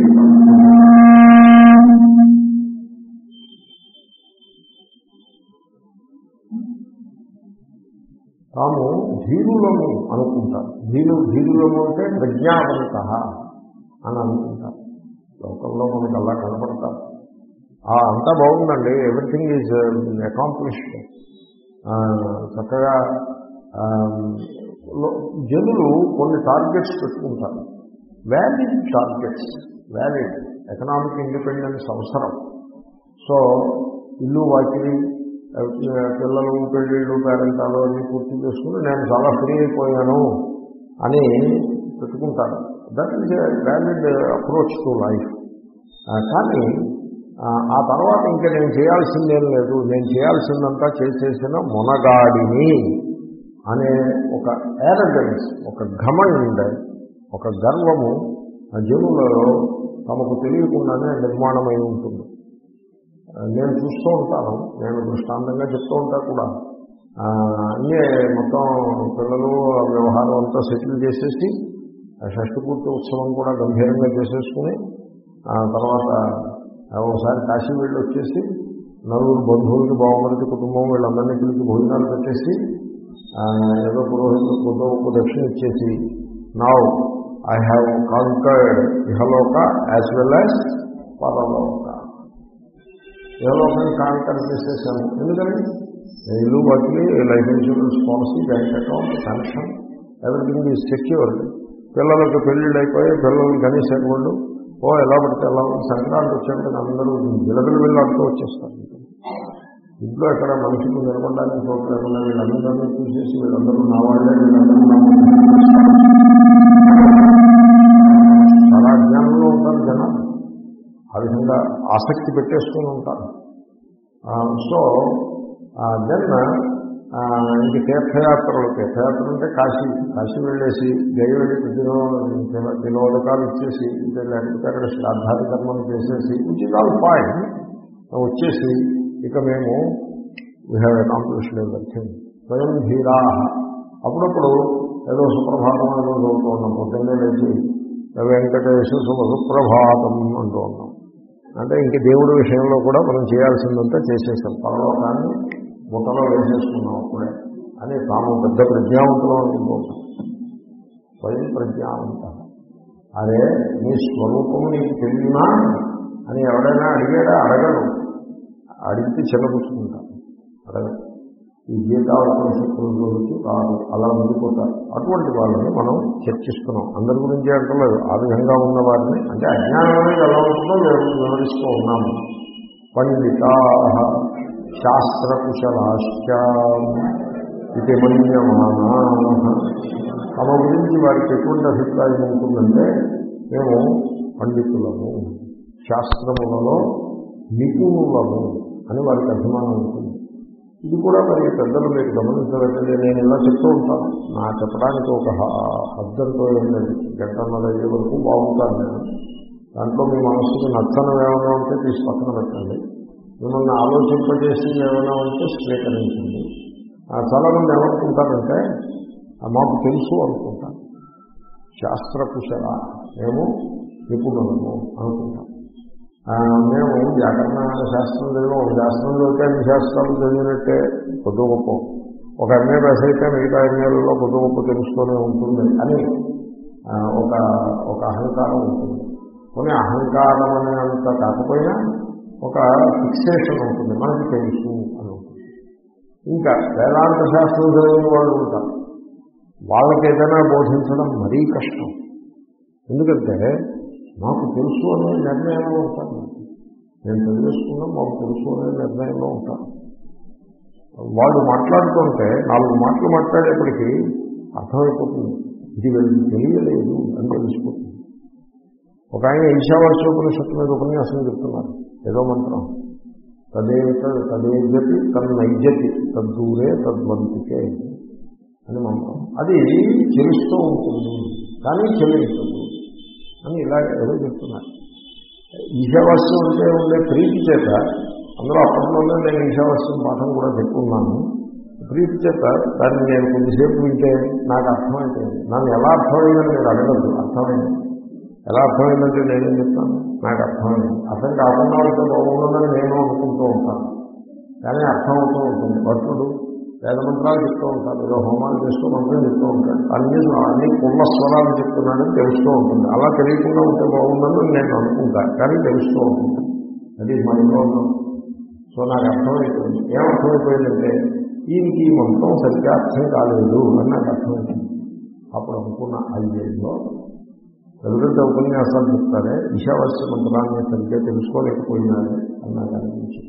తాము ధీరులము అనుకుంటారు ధీరు ధీరులము అంటే ప్రజ్ఞావంత అని అనుకుంటారు లోకంలో మనకు అలా కనపడతారు అంతా బాగుందండి ఎవ్రీథింగ్ ఈజ్ అకాంప్లిష్డ్ చక్కగా జనులు కొన్ని టార్గెట్స్ పెట్టుకుంటారు valid targets valid economic independence అవసరం సో ఇల్లు వాకిలి పిల్లలు పెళ్ళిళ్ళు పేరెంటాలు అన్ని పూర్తి చేసుకుని నేను చాలా ఫ్రీ అయిపోయాను అని పెట్టుకుంటారు that is valid approach to life కానీ ఆ తర్వాత ఇంకా నేను చేయాల్సిందేం లేదు నేను చేయాల్సిందంతా చేసేసిన మొనగాడిని అనే ఒక ఏరగెన్స్ ఒక ఘమండ్ ఒక గర్వము ఆ జనులలో తమకు తెలియకుండానే నిర్మాణమై ఉంటుంది నేను చూస్తూ ఉంటాను నేను దృష్టాంతంగా చెప్తూ ఉంటా కూడా ఆ, అన్నీ మొత్తం పిల్లలు ఆ వ్యవహారం అంతా సెటిల్ చేసేసి ఆ షష్ఠపూర్తి ఉత్సవం కూడా గంభీరంగా చేసేసుకుని ఆ తర్వాత ఆ ఒకసారి కాశీ వెళ్ళి వచ్చేసి నలుగురు బంధువులకి బావమరిది కుటుంబం వీళ్ళందరినీ పిలిచి భోజనాలు పెట్టేసి ఆ, ఏదో పురోహితులు కొద్ది ఒక దక్షిణ ఇచ్చేసి నౌ ఐ హ్యావ్ కాంకర్డ్ ఇహలోక యాజ్ వెల్ యాజ్ పరలోక ఇహలోకాన్ని కాంకర్ చేసేసాము ఎందుకని ఇల్లు బట్టి life insurance policy bank account pension everything is secured పిల్లలకు పెళ్ళిళ్ళు అయిపోయి పిల్లలు గణేష్ వాళ్ళు ఓ ఎలా పడితే ఎలా ఉంది సంక్రాంతి వచ్చాక అందరూ విలబిల వెళ్ళాడుతూ వచ్చేస్తారు ఇంట్లో ఎక్కడ మనుషులు నిలబడడానికి చోట్ల లేకుండా వీళ్ళందరినీ చూసేసి వీళ్ళందరూ నా వాళ్ళే వీళ్ళందరూ నా వాళ్ళే. చాలా అజ్ఞానంలో ఉంటారు జనాలు ఆ విధంగా ఆసక్తి పెట్టేసుకుని ఉంటారు ఆ, సో దెన్ ఇంక తీర్థయాత్రలు తీర్థయాత్రలు అంటే కాశీ కాశీ వెళ్ళేసి గయ వెళ్ళి తినో తినోదకాలు ఇచ్చేసి ఇంకా లేకపోతే అక్కడ శ్రాద్ధాది కర్మలు చేసేసి విచ్ ఇస్ ఆల్ ఫైన్ వచ్చేసి ఇక మేము వీ హ్యావ్ అకాంప్లిష్డ్ ఎవ్రీథింగ్ స్వయం ధీరా అప్పుడప్పుడు ఏదో సుప్రభాతం ఏదో చదువుతూ ఉన్నాం పొద్దున్నే లేచి వెంకటేశ శుభ సుప్రభాతం అంటూ ఉన్నాం అంటే ఇంక దేవుడి విషయంలో కూడా మనం చేయాల్సిందంతా చేసేసాం పరలోకాన్ని బుట్టలో వేసేసుకున్నాం అప్పుడే అని తాము పెద్ద ప్రజ్ఞావంతులు అనుకుంటున్నాం స్వయం ప్రజ్ఞావంత అదే నీ స్వరూపము నీకు తెలియనా అని ఎవడైనా అడిగాడా అడగడు అడిగితే చిన్నపుచ్చుకుంటారు అడగడు ఈ గీతావపనిషత్తులకి రాదు అలా ఉండిపోతారు అటువంటి వాళ్ళని మనం చర్చిస్తున్నాం అందరి గురించి అంటలేదు ఆ విధంగా ఉన్న వారిని అంటే అజ్ఞానం అనేది ఎలా ఉంటుందో వివ- వివరిస్తూ ఉన్నాము పండితా శాస్త్రకుశలాశ్చ ఇది మన్యమానా తమ గురించి వారికి ఎటువంటి అభిప్రాయం ఉంటుందంటే మేము పండితులము శాస్త్రములలో నిపుణులము అని వారికి అభిమానం ఉంటుంది ఇది కూడా మరి పెద్దలు మీరు గమనించలేదండి నేను ఇలా చెప్తూ ఉంటాను నా చెప్పడానికి ఒక హ- హద్దంతో ఏం లేదు గంటన్నర అయ్యే వరకు బాగుంటాను నేను దాంట్లో మీ మనస్సుకు నచ్చనం ఏమైనా ఉంటే తీసి పక్కన పెట్టండి మిమ్మల్ని ఆలోచింపజేసి ఏమైనా ఉంటే స్వీకరించండి ఆ, చాలామంది ఏమనుకుంటారంటే ఆ, మాకు తెలుసు అనుకుంటారు శాస్త్రకుశల మేము నిపుణులము అనుకుంటాం ఆ, మేము వ్యాకరణ శాస్త్రం చదివాం ఒక శాస్త్రం చదివితే అన్ని శాస్త్రాలు చదివినట్టే కొద్ది గొప్ప ఒక ఎంఏ పాస్ అయితే మిగతా ఎంఏలలో కొద్ది గొప్ప తెలుస్తూనే ఉంటుంది అని ఆ, ఒక ఒక అహంకారం ఉంటుంది కొన్ని అహంకారం అనేంత కాకపోయినా ఒక ఫిక్సేషన్ ఉంటుంది మనకి తెలుసు అని ఉంటుంది ఇంకా వేదాంత శాస్త్రం చదివిన వాళ్ళు ఉంటారు వాళ్ళకి ఏదైనా బోధించడం మరీ కష్టం ఎందుకంటే మాకు తెలుసు అనే నిర్ణయంలో ఉంటాను నేను తెలియజేసుకున్నా మాకు తెలుసు అనే నిర్ణయంలో ఉంటాను వాళ్ళు మాట్లాడుతుంటే నాలుగు మాటలు మాట్లాడేప్పటికీ అర్థమైపోతుంది ఇది వీళ్ళకి తెలియలేదు అని తెలిసిపోతుంది ఒక ఆయన ఈశావాస్యోపనిషత్తు మీద ఉపన్యాసం చెప్తున్నారు ఏదో మంత్రం తదేత తదేజతి తన్నైజతి తద్దూరే తద్వంతికే అని మంత్రం అది చెలుస్తూ ఉంటుంది కానీ చెల్లించదు అని ఇలా ఏదో చెప్తున్నారు ఈశావాస్యం అంటే ఉండే ప్రీతి చేత అందులో అప్పట్లోనే నేను ఈశావాస్యం పాఠం కూడా చెప్పుకున్నాను ప్రీతి చేత దాన్ని నేను కొద్దిసేపు వింటే నాకు అర్థమైపోయింది నన్ను ఎలా అర్థమైందని మీరు అడగద్దు అర్థమైంది ఎలా అర్థమైందంటే నేనేం చెప్తాను నాకు అర్థమైంది అర్థం కాకుండా ఉంటే బాగుంటుందని నేను అనుకుంటూ ఉంటాను కానీ అర్థం అవుతూ ఉంటుంది భక్తుడు వేద మంత్రాలు చెప్తూ ఉంటాడు ఏదో హోమాలు చేస్తూ మంత్రం చెప్తూ ఉంటాడు అన్ని అన్ని పుల్ల స్వరాలు చెప్తున్నాడని తెలుస్తూ ఉంటుంది అలా తెలియకుండా ఉంటే బాగుందని నేను అనుకుంటాను కానీ తెలుస్తూ ఉంటుంది అది మా ఇంట్లో సో నాకు అర్థమైపోయింది ఏం అర్థమైపోయిందంటే ఈయనకి ఈ మంత్రం సరిగ్గా అర్థం కాలేదు అని నాకు అర్థమైంది అప్పుడు అనుకున్న ఐదేళ్ళలో ఎవరైతే ఉపన్యాసాలు చెప్తారే ఈశావాస్య మంత్రాన్ని సరిగ్గా తెలుసుకోలేకపోయినారు అని నాకు అనిపించింది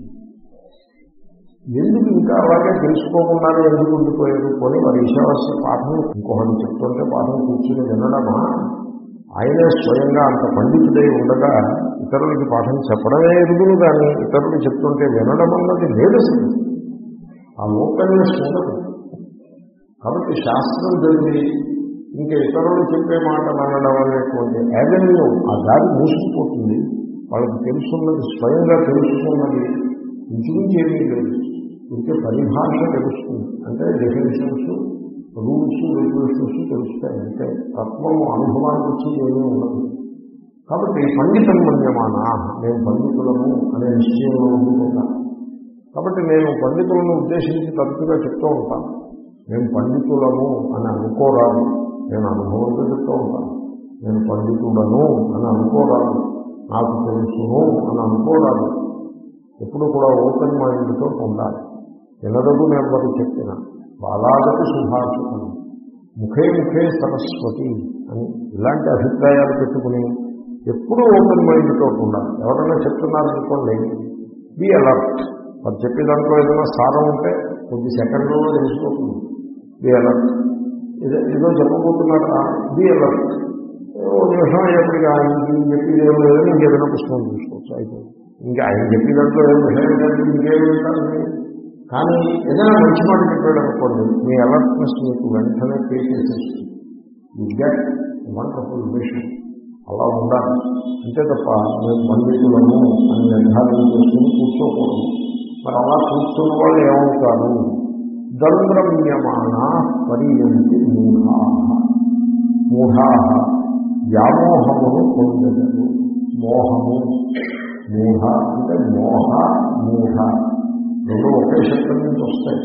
ఎందుకు ఇంకా అలాగే తెలుసుకోకుండానే ఎందుకు ఉండిపోయారు కొని వారి ఈశావాస్య పాఠం ఇంకొకటి చెప్తుంటే పాఠం కూర్చుని వినడమా ఆయనే స్వయంగా అంత పండితుడై ఉండగా ఇతరులకి పాఠం చెప్పడమే ఎదుగులు కానీ ఇతరులు చెప్తుంటే వినడం అన్నది లేదు అసలు ఆ ఓపెన్నెస్ ఉండదు కాబట్టి శాస్త్రం చదివి ఇంకా ఇతరులు చెప్పే మాటలు అనడం అనేటువంటి యావెన్యూ ఆ దారి మూసుకుపోతుంది వాళ్ళకి తెలుసున్నది స్వయంగా తెలుసుకున్నది ఇంచుమించి ఏమీ లేదు ఇంకే పరిభాష తెలుస్తుంది అంటే డెఫినేషన్స్ రూల్స్ రెగ్యులేషన్స్ తెలుస్తాయి అంటే తత్వము అనుభవానికి వచ్చి ఏమీ ఉండదు కాబట్టి పండితం మన్యమానా నేను పండితులము అనే నిశ్చయంలో ఉండిపోతాను కాబట్టి నేను పండితులను ఉద్దేశించి తరచుగా చెప్తూ ఉంటాను నేను పండితులము అని అనుకోరాదు నేను అనుభవంతో చెప్తూ ఉంటాను నేను పండితుడను అని అనుకోరాదు నాకు తెలుసును అని అనుకోరాదు ఎప్పుడు కూడా ఓపెన్ మైండ్తో ఉండాలి ఎనదగు నేను మరి చెప్పిన బాలాగతి సుభాషితం ముఖే ముఖే సరస్వతి అని ఇలాంటి అభిప్రాయాలు పెట్టుకుని ఎప్పుడూ ఓపెన్ మైండ్తో ఉండాలి ఎవరైనా చెప్తున్నారనుకోండి బి అలర్ట్ వారు చెప్పే దాంట్లో ఏదైనా సారం ఉంటే కొద్ది సెకండ్లలో తెలిసిపోతుంది బి అలర్ట్ ఏదో ఏదో చెప్పబోతున్నారు బి అలర్ట్ ఓ నిమిషం అయ్యేప్పటికీ ఆయన చెప్పేది ఏం లేదని ఇంకేదైనా పుస్తకం చూసుకోవచ్చు అయిపోయింది ఇంకా ఆయన చెప్పే దాంట్లో ఏం విషయం లేదు ఇంకేం వింటారు కానీ ఏదైనా మంచి మాట చెప్పాడు అనుకోండి మీ అలర్ట్నెస్ మీకు వెంటనే పే చేసేస్తుంది యూ గెట్ వండర్ఫుల్ విషయం అలా ఉండాలి అంతే తప్ప మేము పండితులము అని నిర్ధారణ చేసుకుని కూర్చోకూడదు మరి అలా కూర్చున్న వాళ్ళు ఏమవుతారు దంద్రమ్యమాన పరియంతి మూఢా మూఢా వ్యామోహమును పొందగలరు మోహము మూఢ అంటే మోహ మూఢ రెండు ఒకే శబ్దం నుంచి వస్తాయి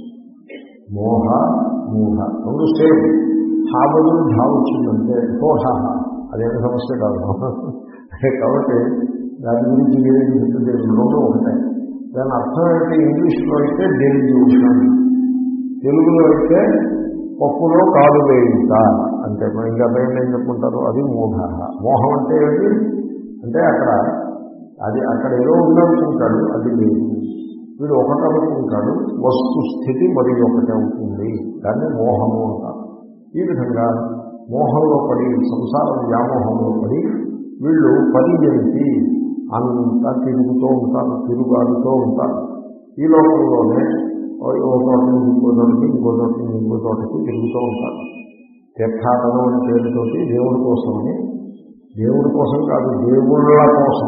మోహ మూఢ రెండు సేమ్ హా బదులు ఢా వచ్చిందంటే హోహ అదేమి సమస్య కాదు కాబట్టి దాని గురించి మీరేం చెప్తుంది రెండు ఒకటే దాని అర్థం ఏంటి ఇంగ్లీష్లో అయితే డెలివ్యూషన్ తెలుగులో అయితే పప్పులో కాలు వేయింత అంటే మరి ఇంకా అర్థం ఏం చెప్పుకుంటారు అది మూఢ మోహం అంటే ఏంటి అంటే అక్కడ అది అక్కడ ఏదో ఉందనుకుంటాడు అది లేదు వీడు ఒకటి అనుకుంటాడు వస్తు స్థితి మరి ఒకటి అవుతుంది దాన్ని మోహము అంటారు ఈ విధంగా మోహంలో పడి సంసార వ్యామోహంలో పడి వీళ్ళు పరిగెత్తి అంతా తిరుగుతూ ఉంటారు తిరుగాడుతూ ఉంటారు ఈ లోకంలోనే ఓ చోట నుంచి ఇంకో చోటకి ఇంకో చోట నుంచి ఇంకో చోటకి తిరుగుతూ ఉంటారు తీర్థాటనం అనే పేరుతోటి దేవుడి కోసమని దేవుడి కోసం కాదు దేవుళ్ళ కోసం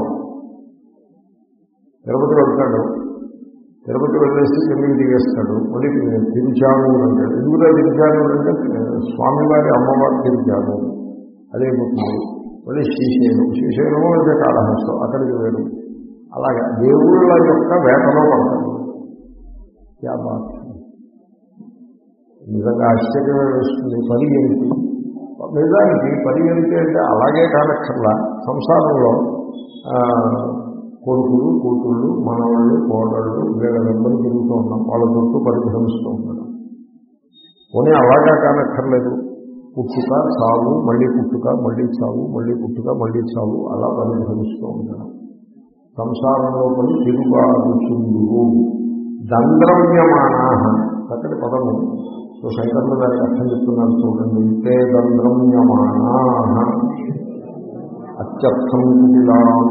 తిరుపతి వెళ్తాడు తిరుపతి వెళ్ళేసి కిందకి దిగేస్తాడు మళ్ళీ తిరిచాను అంటాడు ఎందుకులో తిరిచాను అంటే స్వామివారి అమ్మవారు తిరిచాను అదే గుర్తుంది మళ్ళీ శ్రీశైలం శ్రీశైలము అయితే కాళహస్తం అక్కడికి వేరు అలాగే దేవుళ్ళ యొక్క వేటలో పడతాడు యా బాత్ నిజంగా ఆశ్చర్యమే వేస్తుంది పరిగెత్తి నిజానికి పరిగెత్తి అంటే అలాగే కానక్కర్లా సంసారంలో కొడుకులు కూతుళ్ళు మనవాళ్ళు కోడళ్ళు వీళ్ళందరూ తిరుగుతూ ఉన్నాం వాళ్ళ చుట్టూ పరిభ్రమిస్తూ ఉన్నాడు పోనీ అలాగా కానక్కర్లేదు పుట్టుక చావు మళ్ళీ పుట్టుక మళ్ళీ చావు మళ్ళీ పుట్టుక మళ్ళీ చావు అలా పరిభ్రమిస్తూ ఉంటాడు సంసారంలో పడి తిరుగుచుండు దంద్రమ్యమానా అక్కడి పదము సో శంకర్లు దానికి అర్థం చెప్తున్నారు చూడండి తే దంద్రమ్యమానా అత్యర్థం కుటిలాం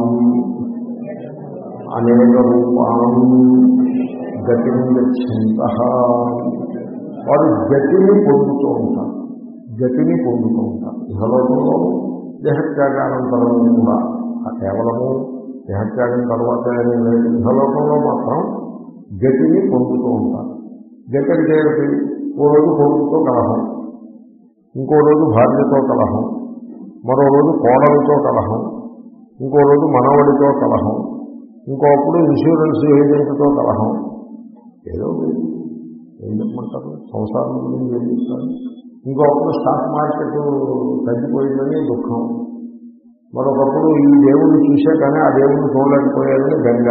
అనేక రూపాం గతిని గచ్చంత వారు గతిని పొందుతూ ఉంటారు గతిని పొందుతూ ఉంటారు ఇహలోకంలో దేహత్యాగానంతరం కూడా ఆ కేవలము దేహత్యాగం తర్వాత లేదు ఇహలోకంలో మాత్రం గతిని పొందుతూ ఉంటారు గతి అంటే ఏమిటి ఓ రోజు కొడుకుతో కలహం ఇంకో రోజు భార్యతో కలహం మరో రోజు కోడలతో కలహం ఇంకో రోజు మనవడితో కలహం ఇంకోప్పుడు ఇన్సూరెన్స్ ఏజెంట్తో కలహం ఏదో ఏం చెప్పమంటారు సంసారం గురించి ఏం చెప్తారు ఇంకొకప్పుడు స్టాక్ మార్కెట్ తగ్గిపోయిందని దుఃఖం మరొకప్పుడు ఈ దేవుడిని చూసే కానీ ఆ దేవుడిని చూడలేకపోయాదని బెంగ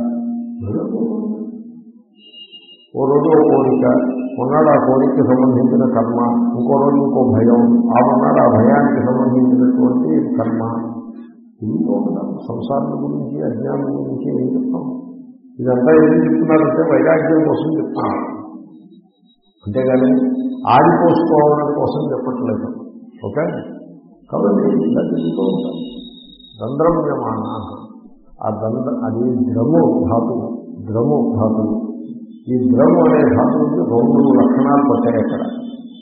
ఓ రోజు ఓ కోరిక ఉన్నాడు ఆ కోరికకి సంబంధించిన కర్మ ఇంకో రోజు ఇంకో భయం ఆ ఉన్నాడు ఆ భయానికి సంబంధించినటువంటి కర్మ తిరుగుతూ ఉంటాం సంసారం గురించి అజ్ఞానం గురించి ఏం చెప్తాం ఇదంతా ఏం చెప్తున్నారంటే వైరాగ్యం కోసం చెప్తున్నాం అంతేగాని ఆడిపోసుకోవడం కోసం చెప్పట్లేదు ఓకే కాబట్టి ఇలా తిరుగుతూ ఉంటాం దంద్రమ్యమాన ఆ దంద్ర అది ద్రము ధాతువు ద్రము ధాతువు ఈ ద్రము అనే ధాతువుకి రెండు లక్షణాలు పట్టాయి అక్కడ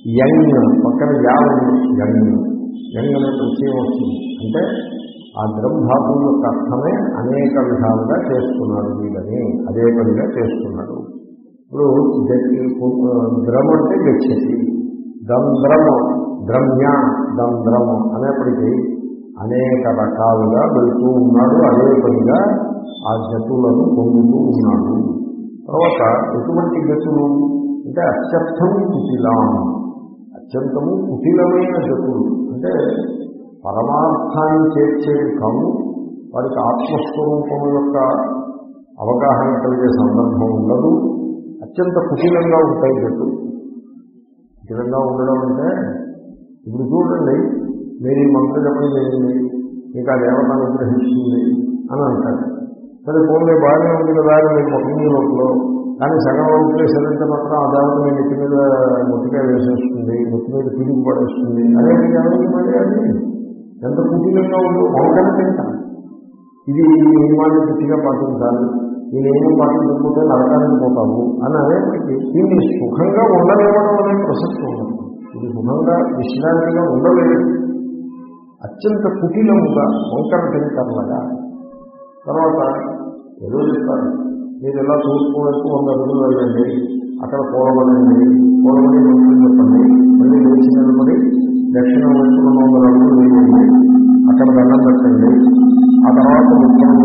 యంగ్ పక్కన యా ఉంది యంగ్ యంగ్ అనే ప్రత్యయం వస్తుంది అంటే ఆ ద్రమ్ధాతువు యొక్క అర్థమే అనేక విధాలుగా చేస్తున్నాడు వీళ్ళని అదే పనిగా చేస్తున్నాడు ఇప్పుడు ద్రమ అంటే గచ్చతి దంద్రము ద్రమ్య దంద్రము అనేప్పటికీ అనేక రకాలుగా వెళ్తూ ఉన్నాడు అదే పనిగా ఆ జతులను పొందుతూ ఉన్నాడు తర్వాత ఎటువంటి గతులు అంటే అత్యర్థం కుటిలాం అత్యంతము కుటిలమైన జతులు అంటే పరమార్థాన్ని చేర్చేవి కావు వారికి ఆత్మస్వరూపం యొక్క అవగాహన కలిగే సందర్భం ఉండదు అత్యంత కుటిలంగా ఉంటాయి జట్టు కుటిలంగా ఉండడం అంటే ఇప్పుడు చూడండి మీరు ఈ మంత్ర జపం చేయండి మీకు ఆ దేవత అనుగ్రహిస్తుంది అని అంటారు సరే పోలే బాగానే ఉంది కదా అని మీరు మొక్క లోపల కానీ సగం వదిలేసేదంటే మాత్రం ఆ దేవత మీ నెత్తి మీద ముట్టిగా వేసేస్తుంది నెత్తి మీద పిలుపు పడేస్తుంది అనేది ఏమైంది మళ్ళీ అది ఎంత కుటీలంగా ఉందో వంకన తింటా ఇది ఈ నియమాన్ని గట్టిగా పాటించాలి ఈ నియమం పాటించకపోతే నరకానికి పోతాము అని అనేప్పటికీ దీన్ని సుఖంగా ఉండలేవడం అనే ప్రసక్తి ఉండదు ఇది సుఖంగా విశ్రాంతిగా ఉండలేదు అత్యంత కుటీలముగా వంకర తింటర్లగా తర్వాత ఏదో చెప్తారు మీరు ఎలా తూర్పు వైపు వంద అడుగులు వెళ్ళండి అక్కడ కూడబడండి కూడబడి మంత్రులు చెప్పండి మళ్ళీ లేచి నిలబడి దక్షిణ వైపు రెండు వందల అడుగులు వేయండి అక్కడ దండం పెట్టండి ఆ తర్వాత ఉత్తరం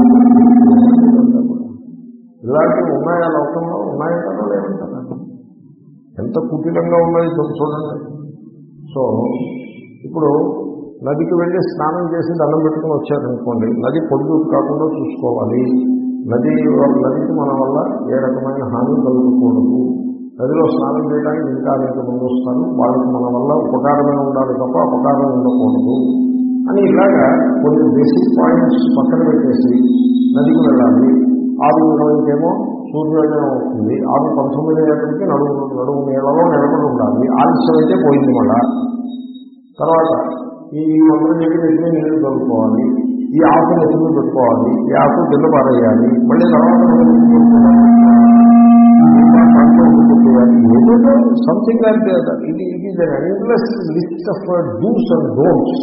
ఇలాంటివి ఉన్నాయా లోకంలో ఉన్నాయంటారో లేదంటారా ఎంత కుటిలంగా ఉన్నాయి చూడండి సో ఇప్పుడు నదికి వెళ్ళి స్నానం చేసి దండం పెట్టుకుని వచ్చారనుకోండి నది పొడుగు కాకుండా చూసుకోవాలి నది నదికి మన వల్ల ఏ రకమైన హాని కలుగకూడదు నదిలో స్నానం చేయడానికి ఇంకా అనేక మంది వస్తారు వాళ్ళకి మన వల్ల ఉపకారమే ఉండాలి తప్ప అపకారం ఉండకూడదు అని ఇలాగా కొన్ని బేసిక్ పాయింట్స్ పక్కన పెట్టేసి నదికి వెళ్ళాలి ఆరు ఇరవైకేమో సూర్యోదయం అవుతుంది ఆరు పంతొమ్మిది ఏళ్ళకి నడువు నడువు నీళ్ళలో నిలబడి ఉండాలి ఆలస్యం అయితే పోయింది మళ్ళా తర్వాత ఈ మంత్రం చెప్పి నెత్తిని నీళ్ళు చదువుకోవాలి ఈ ఆకు నెత్తిని పెట్టుకోవాలి ఈ ఆకు కింద పారేయాలి మళ్ళీ తర్వాత ఏదో సంథింగ్ అంటే ఇది ఇది is endless list of dos and don'ts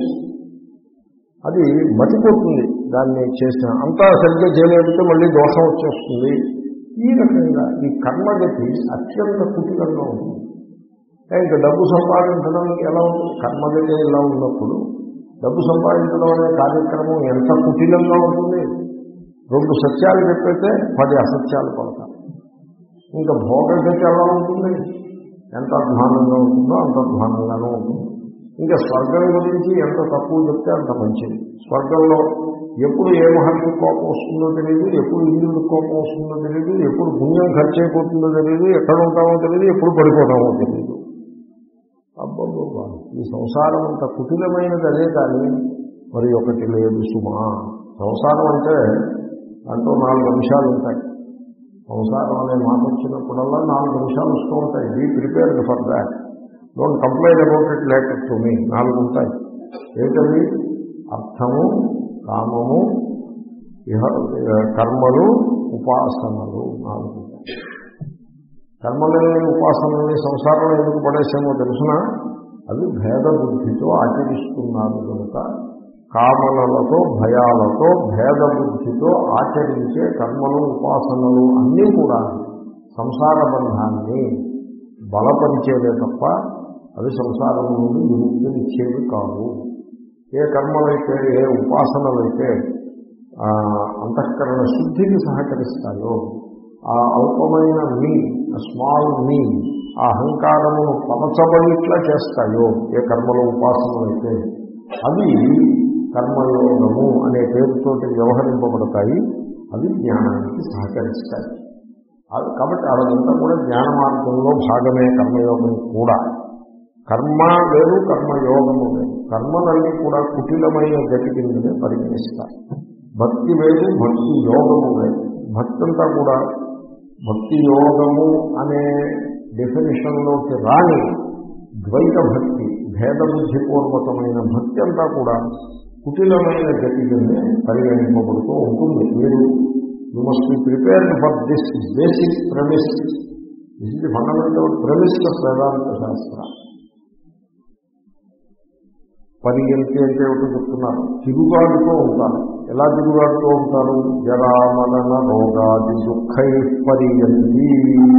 అది మతిపోతుంది దాన్ని చేసిన అంతా సరిగ్గా చేయలేకపోతే మళ్ళీ దోషం వచ్చేస్తుంది ఈ రకంగా ఈ కర్మగతి అత్యంత కుటిలంగా ఉంటుంది ఇంకా డబ్బు సంపాదించడం ఎలా ఉంటుంది కర్మగతి ఎలా ఉన్నప్పుడు డబ్బు సంపాదించడం అనే కార్యక్రమం ఎంత కుటిలంగా ఉంటుంది రెండు సత్యాలు చెప్పైతే పది అసత్యాలు పడతారు ఇంకా భోగగతి ఎలా ఉంటుంది ఎంత అధ్వానంగా ఉంటుందో అంత అధ్వానంగానూ ఉంటుంది ఇంకా స్వర్గం గురించి ఎంత తక్కువ చెప్తే అంత మంచిది స్వర్గంలో ఎప్పుడు ఏ మహర్షి కోపం వస్తుందో తెలియదు ఎప్పుడు ఇంద్రుడి కోపం వస్తుందో తెలియదు ఎప్పుడు పుణ్యం ఖర్చు అయిపోతుందో తెలియదు ఎక్కడ ఉంటామో తెలియదు ఎప్పుడు పడిపోతామో తెలియదు అబ్బబ్బా ఈ సంసారం అంత కుటిలమైనది అదే కానీ మరి ఒకటి లేదు సుమా సంసారం అంటే దాంట్లో నాలుగు అంశాలు ఉంటాయి సంసారం అనే మాట వచ్చినప్పుడల్లా నాలుగు అంశాలు వస్తూ ఉంటాయి be prepared for that don't complaint about it later to me నాలుగు ఉంటాయి ఏంటవి అర్థము కామము ఇహ కర్మలు ఉపాసనలు నాలుగు ఉంటాయి కర్మలని ఉపాసనల్ని సంసారంలో ఎందుకు పడేసామో తెలుసిన అవి భేద బుద్ధితో ఆచరిస్తున్నారు కనుక కామనలతో భయాలతో భేద బుద్ధితో ఆచరించే కర్మలు ఉపాసనలు అన్నీ కూడా సంసార బంధాన్ని బలపరిచేదే తప్ప అవి సంసారం నుండి విముక్తినిచ్చేవి కావు ఏ కర్మలైతే ఏ ఉపాసనలైతే అంతఃకరణ శుద్ధికి సహకరిస్తాయో ఆ అల్పమైన మీ స్మాల్ మీ ఆ అహంకారమును పలచబడిట్లా చేస్తాయో ఏ కర్మలు ఉపాసనలైతే అవి కర్మయోగము అనే పేరుతోటి వ్యవహరింపబడతాయి అవి జ్ఞానానికి సహకరిస్తాయి కాబట్టి అదంతా కూడా జ్ఞాన మార్గంలో భాగమే కర్మయోగం కూడా కర్మ వేరు కర్మయోగము వేరు కర్మలన్నీ కూడా కుటిలమైన గతి కిందనే పరిగణిస్తారు భక్తి వేరు భక్తి యోగము వేరు భక్తి అంతా కూడా భక్తి యోగము అనే డెఫినేషన్లోకి రాని ద్వైత భక్తి భేదబుద్ధిపూర్వకమైన భక్తి అంతా కూడా కుటిలమైన గతి కిందే పరిగణింపబడుతూ ఉంటుంది మీరు you must be prepared for this basic premise this is the fundamental premise of Vedanta శాస్త్ర పరియంతి అంటే ఏమిటో చెప్తున్నారు తిరుగాడుతూ ఉంటారు ఎలా తిరుగాడుతూ ఉంటారు జరామరణ రోగాది దుఃఖై పరియంతి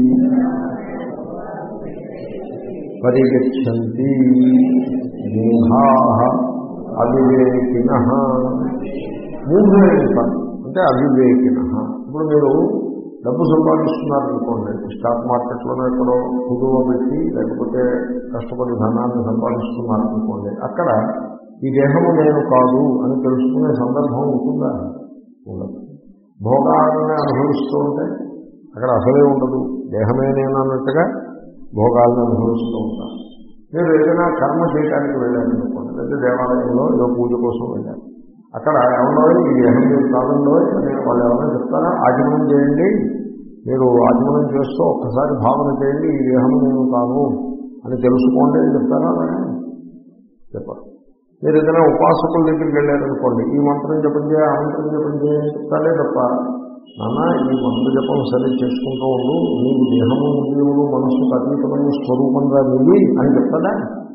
పరిగచ్చంతి మూఢా అవివేకిన మూఢులై ఉంటారు అంటే అవివేకిన ఇప్పుడు మీరు డబ్బు సంపాదిస్తున్నారనుకోండి స్టాక్ మార్కెట్లోనే ఎక్కడో కుదువ పెట్టి లేకపోతే కష్టపడి ధనాన్ని సంపాదిస్తున్నారనుకోండి అక్కడ ఈ దేహము నేను కాదు అని తెలుసుకునే సందర్భం ఉంటుందా ఉండదు భోగాలనే అనుభవిస్తూ ఉంటే అక్కడ అసలే ఉండదు దేహమే నేను అన్నట్టుగా భోగాలను అనుభవిస్తూ ఉంటాను మీరు ఏదైనా కర్మ చేయడానికి వెళ్ళారనుకోండి లేదా దేవాలయంలో ఏదో పూజ కోసం వెళ్ళారు అక్కడ ఎవరో ఈ దేహం మీరు కాలంలో నేను వాళ్ళు ఎవరైనా చెప్తారా ఆచమనం చేయండి మీరు ఆచమనం చేస్తూ ఒక్కసారి భావన చేయండి ఈ దేహం నేను కాను అని తెలుసుకోండి అని చెప్తారా అలాగే చెప్పరు మీరు ఏదైనా ఉపాసకుల దగ్గరికి వెళ్ళారనుకోండి ఈ మంత్రం జపం చేయ ఆ మంత్రం జపం చేయని చెప్తారే తప్ప నాన్న ఈ మంత్ర జపం సరి చేసుకుంటూ ఉండు నీకు దేహము ఇంద్రియములు మనస్సుకు అతీతమైన స్వరూపంగా నిలి అని చెప్తాడా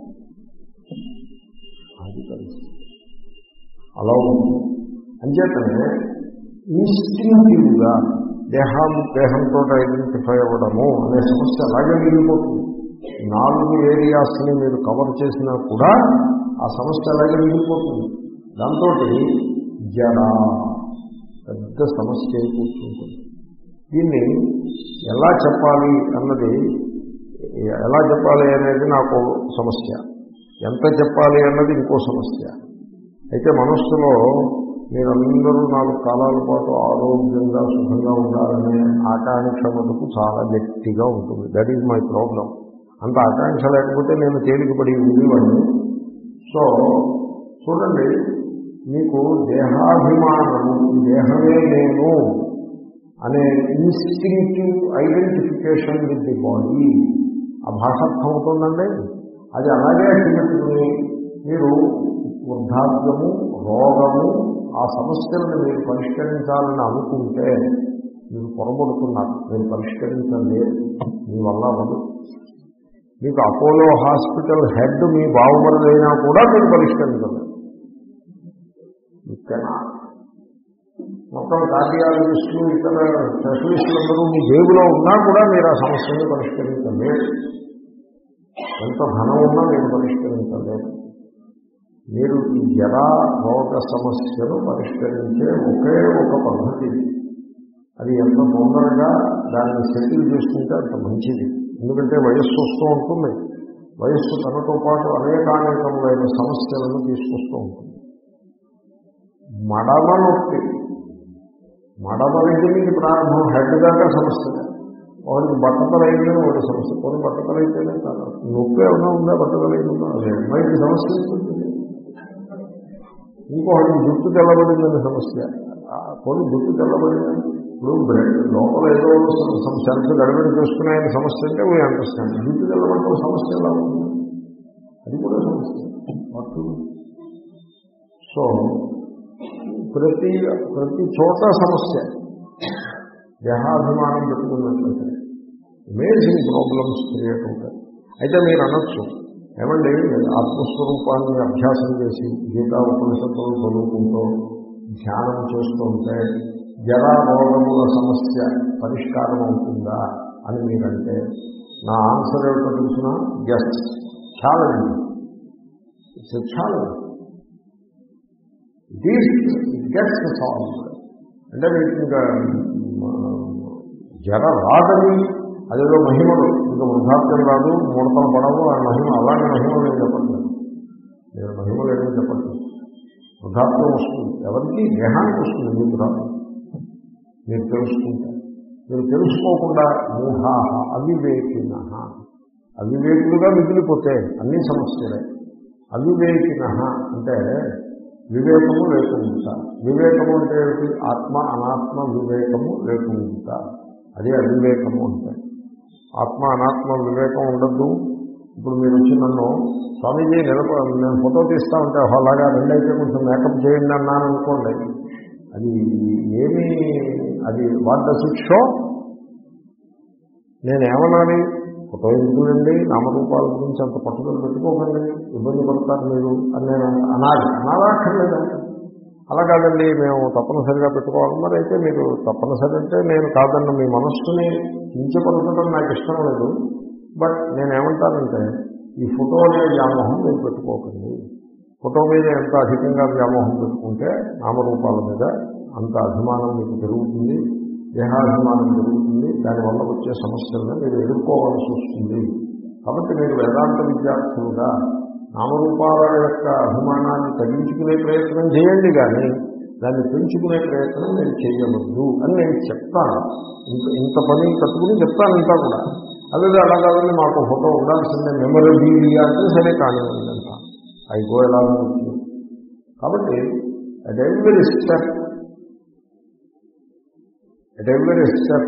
అది పరిస్థితి అలా ఉంటుంది అంచేతనే ఇన్స్టింక్టివ్గా దేహం దేహంతో ఐడెంటిఫై అవ్వడము అనే సమస్య అలాగే మిగిలిపోతుంది నాలుగు ఏరియాస్ని మీరు కవర్ చేసినా కూడా ఆ సమస్య అలాగే మిగిలిపోతుంది దాంతో జరా పెద్ద సమస్య అయి కూర్చుంటుంది దీన్ని ఎలా చెప్పాలి అన్నది ఎలా చెప్పాలి అనేది నాకు సమస్య ఎంత చెప్పాలి అన్నది ఇంకో సమస్య అయితే మనస్సులో మీరందరూ నాలుగు కాలాల పాటు ఆరోగ్యంగా సుఖంగా ఉండాలనే ఆకాంక్ష మటుకు చాలా గట్టిగా ఉంటుంది దట్ ఈజ్ మై ప్రాబ్లం అంత ఆకాంక్ష లేకపోతే నేను తేలికపడి ఉండేవాడిని సో చూడండి మీకు దేహాభిమానము ఈ దేహమే నేను అనే instinctive identification with the body ఆ భాష అర్థమవుతుందండి అది అలాగే అట్టిపెట్టుకుని మీరు వృద్ధాప్యము రోగము ఆ సమస్యలను మీరు పరిష్కరించాలని అనుకుంటే మీరు పొరబడుతున్నారు మీరు పరిష్కరించలేరు మీ వల్ల అవ్వదు మీకు అపోలో హాస్పిటల్ హెడ్ మీ బావమరుదైనా కూడా మీరు పరిష్కరించలేరు ఇక్కడా మొత్తం కార్డియాలజిస్టులు ఇతర స్పెషలిస్టులందరూ మీ జేబులో ఉన్నా కూడా మీరు ఆ సమస్యను పరిష్కరించలేరు ఎంత ధనం ఉన్నా మీరు పరిష్కరించలేరు మీరు ఈ జరా రోగ సమస్యను పరిష్కరించే ఒకే ఒక పద్ధతి అది ఎంత తొందరగా దాన్ని సెటిల్ చేసుకుంటే అంత మంచిది ఎందుకంటే వయస్సు వస్తూ ఉంటుంది వయస్సు తనతో పాటు అనేకానేకములైన సమస్యలను తీసుకొస్తూ ఉంటుంది మడమ నొప్పి మడమ దగ్గర నుంచి ప్రారంభం హెడ్ దాకా సమస్య వాడికి బట్టతలైందని వాడి సమస్య కొన్ని బట్టతలైతేనే కాదు నొప్పి ఏమైనా ఉందా బట్టతలైందా అదే అమ్మాయికి సమస్య ఉంటుంది ఇంకొకటి జుట్టు తెల్లబడిందని సమస్య కొన్ని జుట్టు తెల్లబడిందని ఇప్పుడు బ్రెడ్ లోపల ఏదో సెల్స్ గడబడి చేసుకున్నాయని సమస్య అంటే వీ అండర్స్టాండ్ జుట్టు తెల్లబడటం సమస్య ఎలా ఉంది అది కూడా సమస్య పట్టు సో ప్రతి ప్రతి చోట సమస్య దేహాభిమానం పెట్టుకున్నట్లయితే అమేజింగ్ ప్రాబ్లమ్స్ క్రియేట్ అవుతాయి అయితే మీరు అనొచ్చు ఏమండి ఆత్మస్వరూపాన్ని అభ్యాసం చేసి గీతా ఉపనిషత్తులు చదువుకుంటూ ధ్యానం చేస్తూ ఉంటే జరా రోగముల సమస్య పరిష్కారం అవుతుందా అని మీరంటే నా ఆన్సర్ ఏమిటో తెలిసిన yes challenge it's challenge this it gets solve అంటే మీకు ఇంకా జర రాదని అదేదో మహిమలు ఇంకా వృద్ధాప్యం రాదు ముడతలు పడవు ఆ మహిమ అలాంటి మహిమలు నేను చెప్పట్లేదు నేను మహిమలు ఏమీ చెప్పట్లేదు వృద్ధాప్యం వస్తుంది ఎవరికి దేహానికి వస్తుంది మీకు రాదు మీరు తెలుసుకుంటే మీరు తెలుసుకోకుండా మూఢా అవివేకిన అవివేకులుగా మిగిలిపోతే అన్ని సమస్యలే అవివేకిన అంటే వివేకము లేకుండా వివేకము అంటే ఏమిటి ఆత్మ అనాత్మ వివేకము లేకుండా అదే అవివేకము అంటే ఆత్మ అనాత్మ వివేకం ఉండద్దు ఇప్పుడు మీరు వచ్చి నన్ను స్వామీజీ నిలబ నేను ఫోటో తీస్తా ఉంటే అలాగా రెండైతే కొంచెం మేకప్ చేయండి అన్నాను అనుకోండి అది ఏమీ అది వాట్ డస్ ఇట్ షో నేను ఏమనాలి ఫోటో ఎందుకులండి నామరూపాల గురించి అంత పట్టుదల పెట్టుకోకండి ఇబ్బంది పడతారు మీరు అని నేను అనాలి అనాలక్కర్లేదా అలా కాదండి మేము తప్పనిసరిగా పెట్టుకోవాలి మరి అయితే మీరు తప్పనిసరి అంటే నేను కాదన్న మీ మనస్సుని కించపరచడం నాకు ఇష్టం లేదు బట్ నేనేమంటానంటే ఈ ఫోటో అనే వ్యామోహం మీరు పెట్టుకోకండి ఫోటో మీద ఎంత అధికంగా వ్యామోహం పెట్టుకుంటే నామరూపాల మీద అంత అభిమానం మీకు పెరుగుతుంది దేహాభిమానం పెరుగుతుంది దానివల్ల వచ్చే సమస్యలను మీరు ఎదుర్కోవాల్సి వస్తుంది కాబట్టి మీరు వేదాంత విద్యార్థులుగా నామరూపాల యొక్క అభిమానాన్ని తగ్గించుకునే ప్రయత్నం చేయండి కానీ దాన్ని పెంచుకునే ప్రయత్నం నేను చేయవద్దు అని నేను చెప్తాను ఇంత ఇంత పని కట్టుకుని చెప్తాను ఇంకా కూడా అదే అలా కాదని మాకు ఫోటో ఉండాల్సిందే మెమరబీలియా అంటే సరే కానివ్వండి అంట అవి గో ఎలా ఉంటుంది కాబట్టి at every step at every step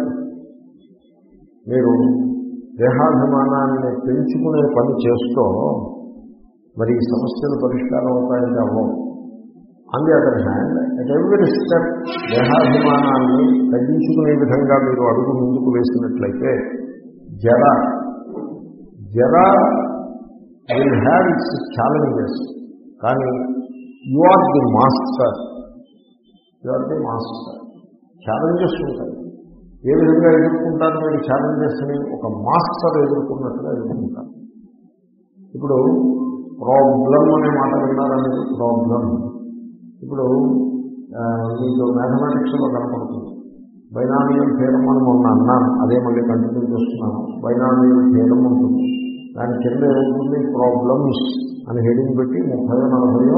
మీరు దేహాభిమానాన్ని పెంచుకునే పని చేస్తూ మరి ఈ సమస్యలు పరిష్కారం అవుతాయంటే అవ్వవు on the other hand at every step దేహాభిమానాన్ని తగ్గించుకునే విధంగా మీరు అడుగు ముందుకు వేసినట్లయితే జర జర విల్ హ్యావ్ ఇట్స్ ఛాలెంజెస్ కానీ you are the master you are the master challenges ఉంటాయి ఏ విధంగా ఎదుర్కొంటారు మీరు ఛాలెంజెస్ని ఒక మాస్టర్ ఎదుర్కొన్నట్టుగా ఎదుర్కొంటారు ఇప్పుడు ప్రాబ్లం అనే మాట విన్నారని ప్రాబ్లం ఇప్పుడు ఆ, మీకు మ్యాథమెటిక్స్లో కనపడుతుంది బైనామియల్ థీరం అని మొన్న అన్నాను అదే మళ్ళీ కంటిన్యూ చేస్తున్నాను బైనామియల్ థీరం ఉంటుంది దాని కింద ఏముంటుంది ప్రాబ్లమ్స్ అని హెడింగ్ పెట్టి ముప్పై నలభైయో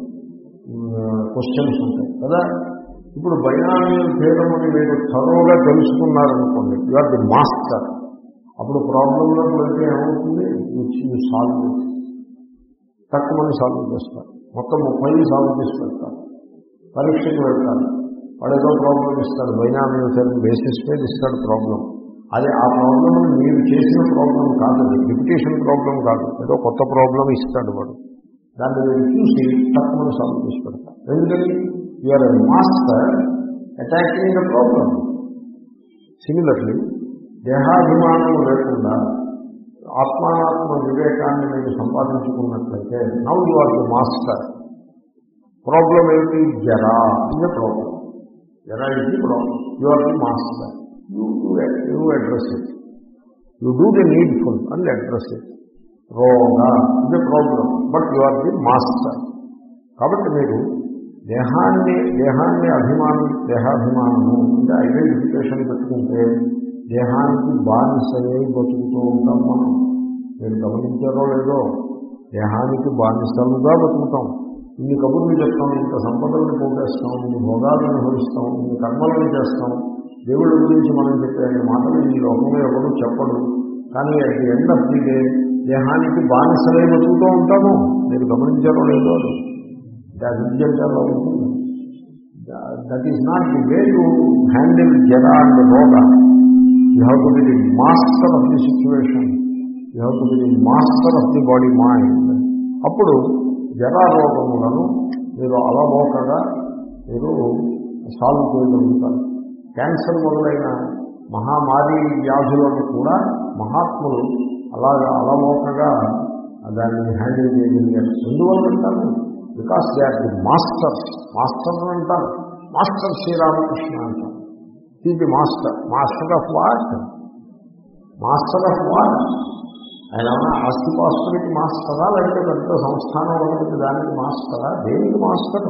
క్వశ్చన్స్ ఉంటాయి కదా ఇప్పుడు బైనామియల్ థీరం అని మీరు త్వరగా తెలుసుకున్నారనుకోండి యు ఆర్ ది మాస్టర్ అప్పుడు ప్రాబ్లంలోకి వెళ్తే ఏమవుతుంది యూ సాల్వ్ తక్కువ సాల్వ్ చేస్తారు మొత్తం ముప్పై సాల్వ్ చేసి పెడతారు పరీక్షకు వెళ్తారు వాడు ఏదో ప్రాబ్లం ఇస్తాడు బైనామియల్ థీరం బేసిస్ మీద ఇస్తాడు ప్రాబ్లం అదే ఆ ప్రాబ్లం మీరు చేసిన ప్రాబ్లం కాదు రిపిటేషన్ ప్రాబ్లం కాదు ఏదో కొత్త ప్రాబ్లం ఇస్తాడు వాడు దాన్ని మీరు చూసి తక్కువ సాల్వ్ చేసి పెడతారు ఎందుకని you are a master attacking the problem similarly దేహాభిమానం లేకుండా ఆత్మానాత్మ వివేకాన్ని మీరు సంపాదించుకున్నట్లయితే now you are the master problem ఏంటి జరా ఇదే ప్రాబ్లం జరా is the problem you are the master you address it you do the needful and address it రోగ ఇదే problem but you are the master కాబట్టి మీరు దేహాన్ని దేహాన్ని అభిమానం దేహాభిమానము అంటే ఐడెంటిఫికేషన్ పెట్టుకుంటే దేహానికి బానిసలే బతుకుతూ ఉంటాం మనం మీరు గమనించారో లేదో దేహానికి బానిసలుగా బతుకుతాం ఇన్ని కబుర్లు చెప్తాం ఇంత సంపదలను పోగేస్తాం ఇన్ని భోగాలను అనుభవిస్తాం ఇన్ని కర్మలను చేస్తాం దేవుడి గురించి మనం చెప్పే అన్ని మాటలు ఈ లోకంలో ఎవరు చెప్పడు కానీ at the end of the day దేహానికి బానిసలై బతుకుతూ ఉంటాము మీరు గమనించారో లేదో విద్యంలో ఉంటుంది that is not the way to handle జర అండ్ రోగ you have to be the master of the situation you have to be the master of the body mind అప్పుడు జరా రోగములను మీరు అలమోకగా మీరు సాల్వ్ చేయగలుగుతారు క్యాన్సర్ మొదలైన మహామారి వ్యాధులను కూడా మహాత్ములు అలాగా అలమోకగా దాన్ని హ్యాండిల్ చేయగలిగారు ఎందువల్ల అంటారు because they are the masters master అంటారు మాస్టర్ శ్రీరామకృష్ణ అంటారు ఈ the master master of what master of what ఆయన ఆస్తిపాస్తులకి మాస్టరా లేకపోతే పెద్ద సంస్థానం ఉన్నది దానికి మాస్టరా దేనికి మాస్టరు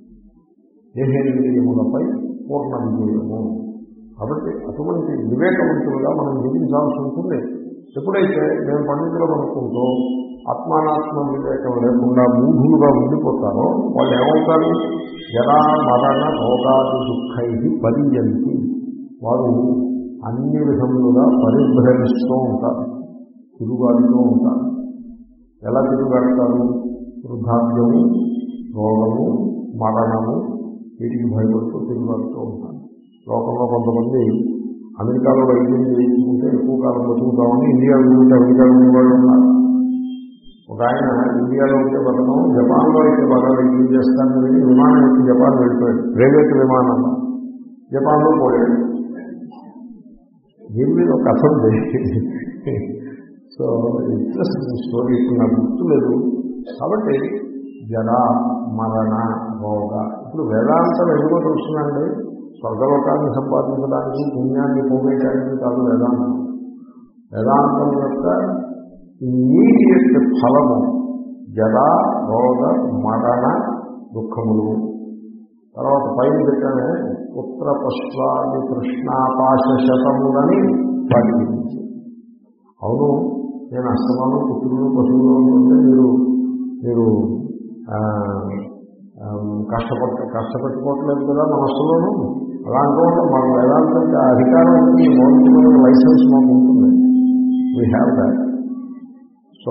దేహేంద్రియములపై పూర్ణ విజయము కాబట్టి అటువంటి వివేకవంతులుగా మనం జీవించాల్సి ఉంటుంది ఎప్పుడైతే మేము పండితులు అనుకుంటూ ఆత్మానాత్మ వివేకం లేకుండా మూఢులుగా ఉండిపోతారో వాళ్ళు ఏమవుతారు జరా మరణ రోగాది దుఃఖై పరియంతి వారు అన్ని విధములుగా పరిభ్రమిస్తూ ఉంటారు తిరుగాడుతూ ఉంటారు ఎలా తిరుగాడతారు వృద్ధాప్యము రోగము మరణము వీటికి భయపడుతూ తిరుగాడుతూ ఉంటారు లోకంలో కొంతమంది అమెరికాలో వైద్యం చేయించుకుంటే ఎక్కువ కాలం బతుకుతామని ఇండియా ఉంటే అమెరికాలో ఉండేవాళ్ళు ఉన్నారు ఒక ఆయన ఇండియాలో ఉంటే బతకం జపాన్లో అయితే బాగా వైద్యం చేస్తానని వెళ్ళి విమానం ఎక్కి జపాన్ వెళ్ళిపోయాడు ప్రైవేట్ విమానంలో జపాన్లో పోయాడు దీని మీద ఒక కథ ఉంది సో ఇంట్రెస్టింగ్ స్టోరీ ఇప్పుడు నాకు గుర్తులేదు కాబట్టి జర మరణ రోగ ఇప్పుడు వేదాంతం ఎందుకో తెలుస్తుందండి స్వర్గలోకాన్ని సంపాదించడానికి పుణ్యాన్ని పోగేయడానికి కాదు వేదాంతం వేదాంతం యొక్క ఇమీడియట్ ఫలము జరా రోగ మరణ దుఃఖములు తర్వాత పైన పెట్టానే పుత్ర పశ్వాది కృష్ణాపాశ శతములని వాటి గురించి అవును నేను అస్తమానం పుత్రులు పశువులు ఉంటుంటే మీరు మీరు ఆ, ఆ, కష్టపడ కష్టపెట్టుకోవట్లేదు కదా మనస్సులోనూ అలా అనుకోవడం మాకు వేదాంతం అధికారం ఉంది మౌలికమైన లైసెన్స్ మాకు ఉంటుంది వీ హ్యావ్ దాట్ సో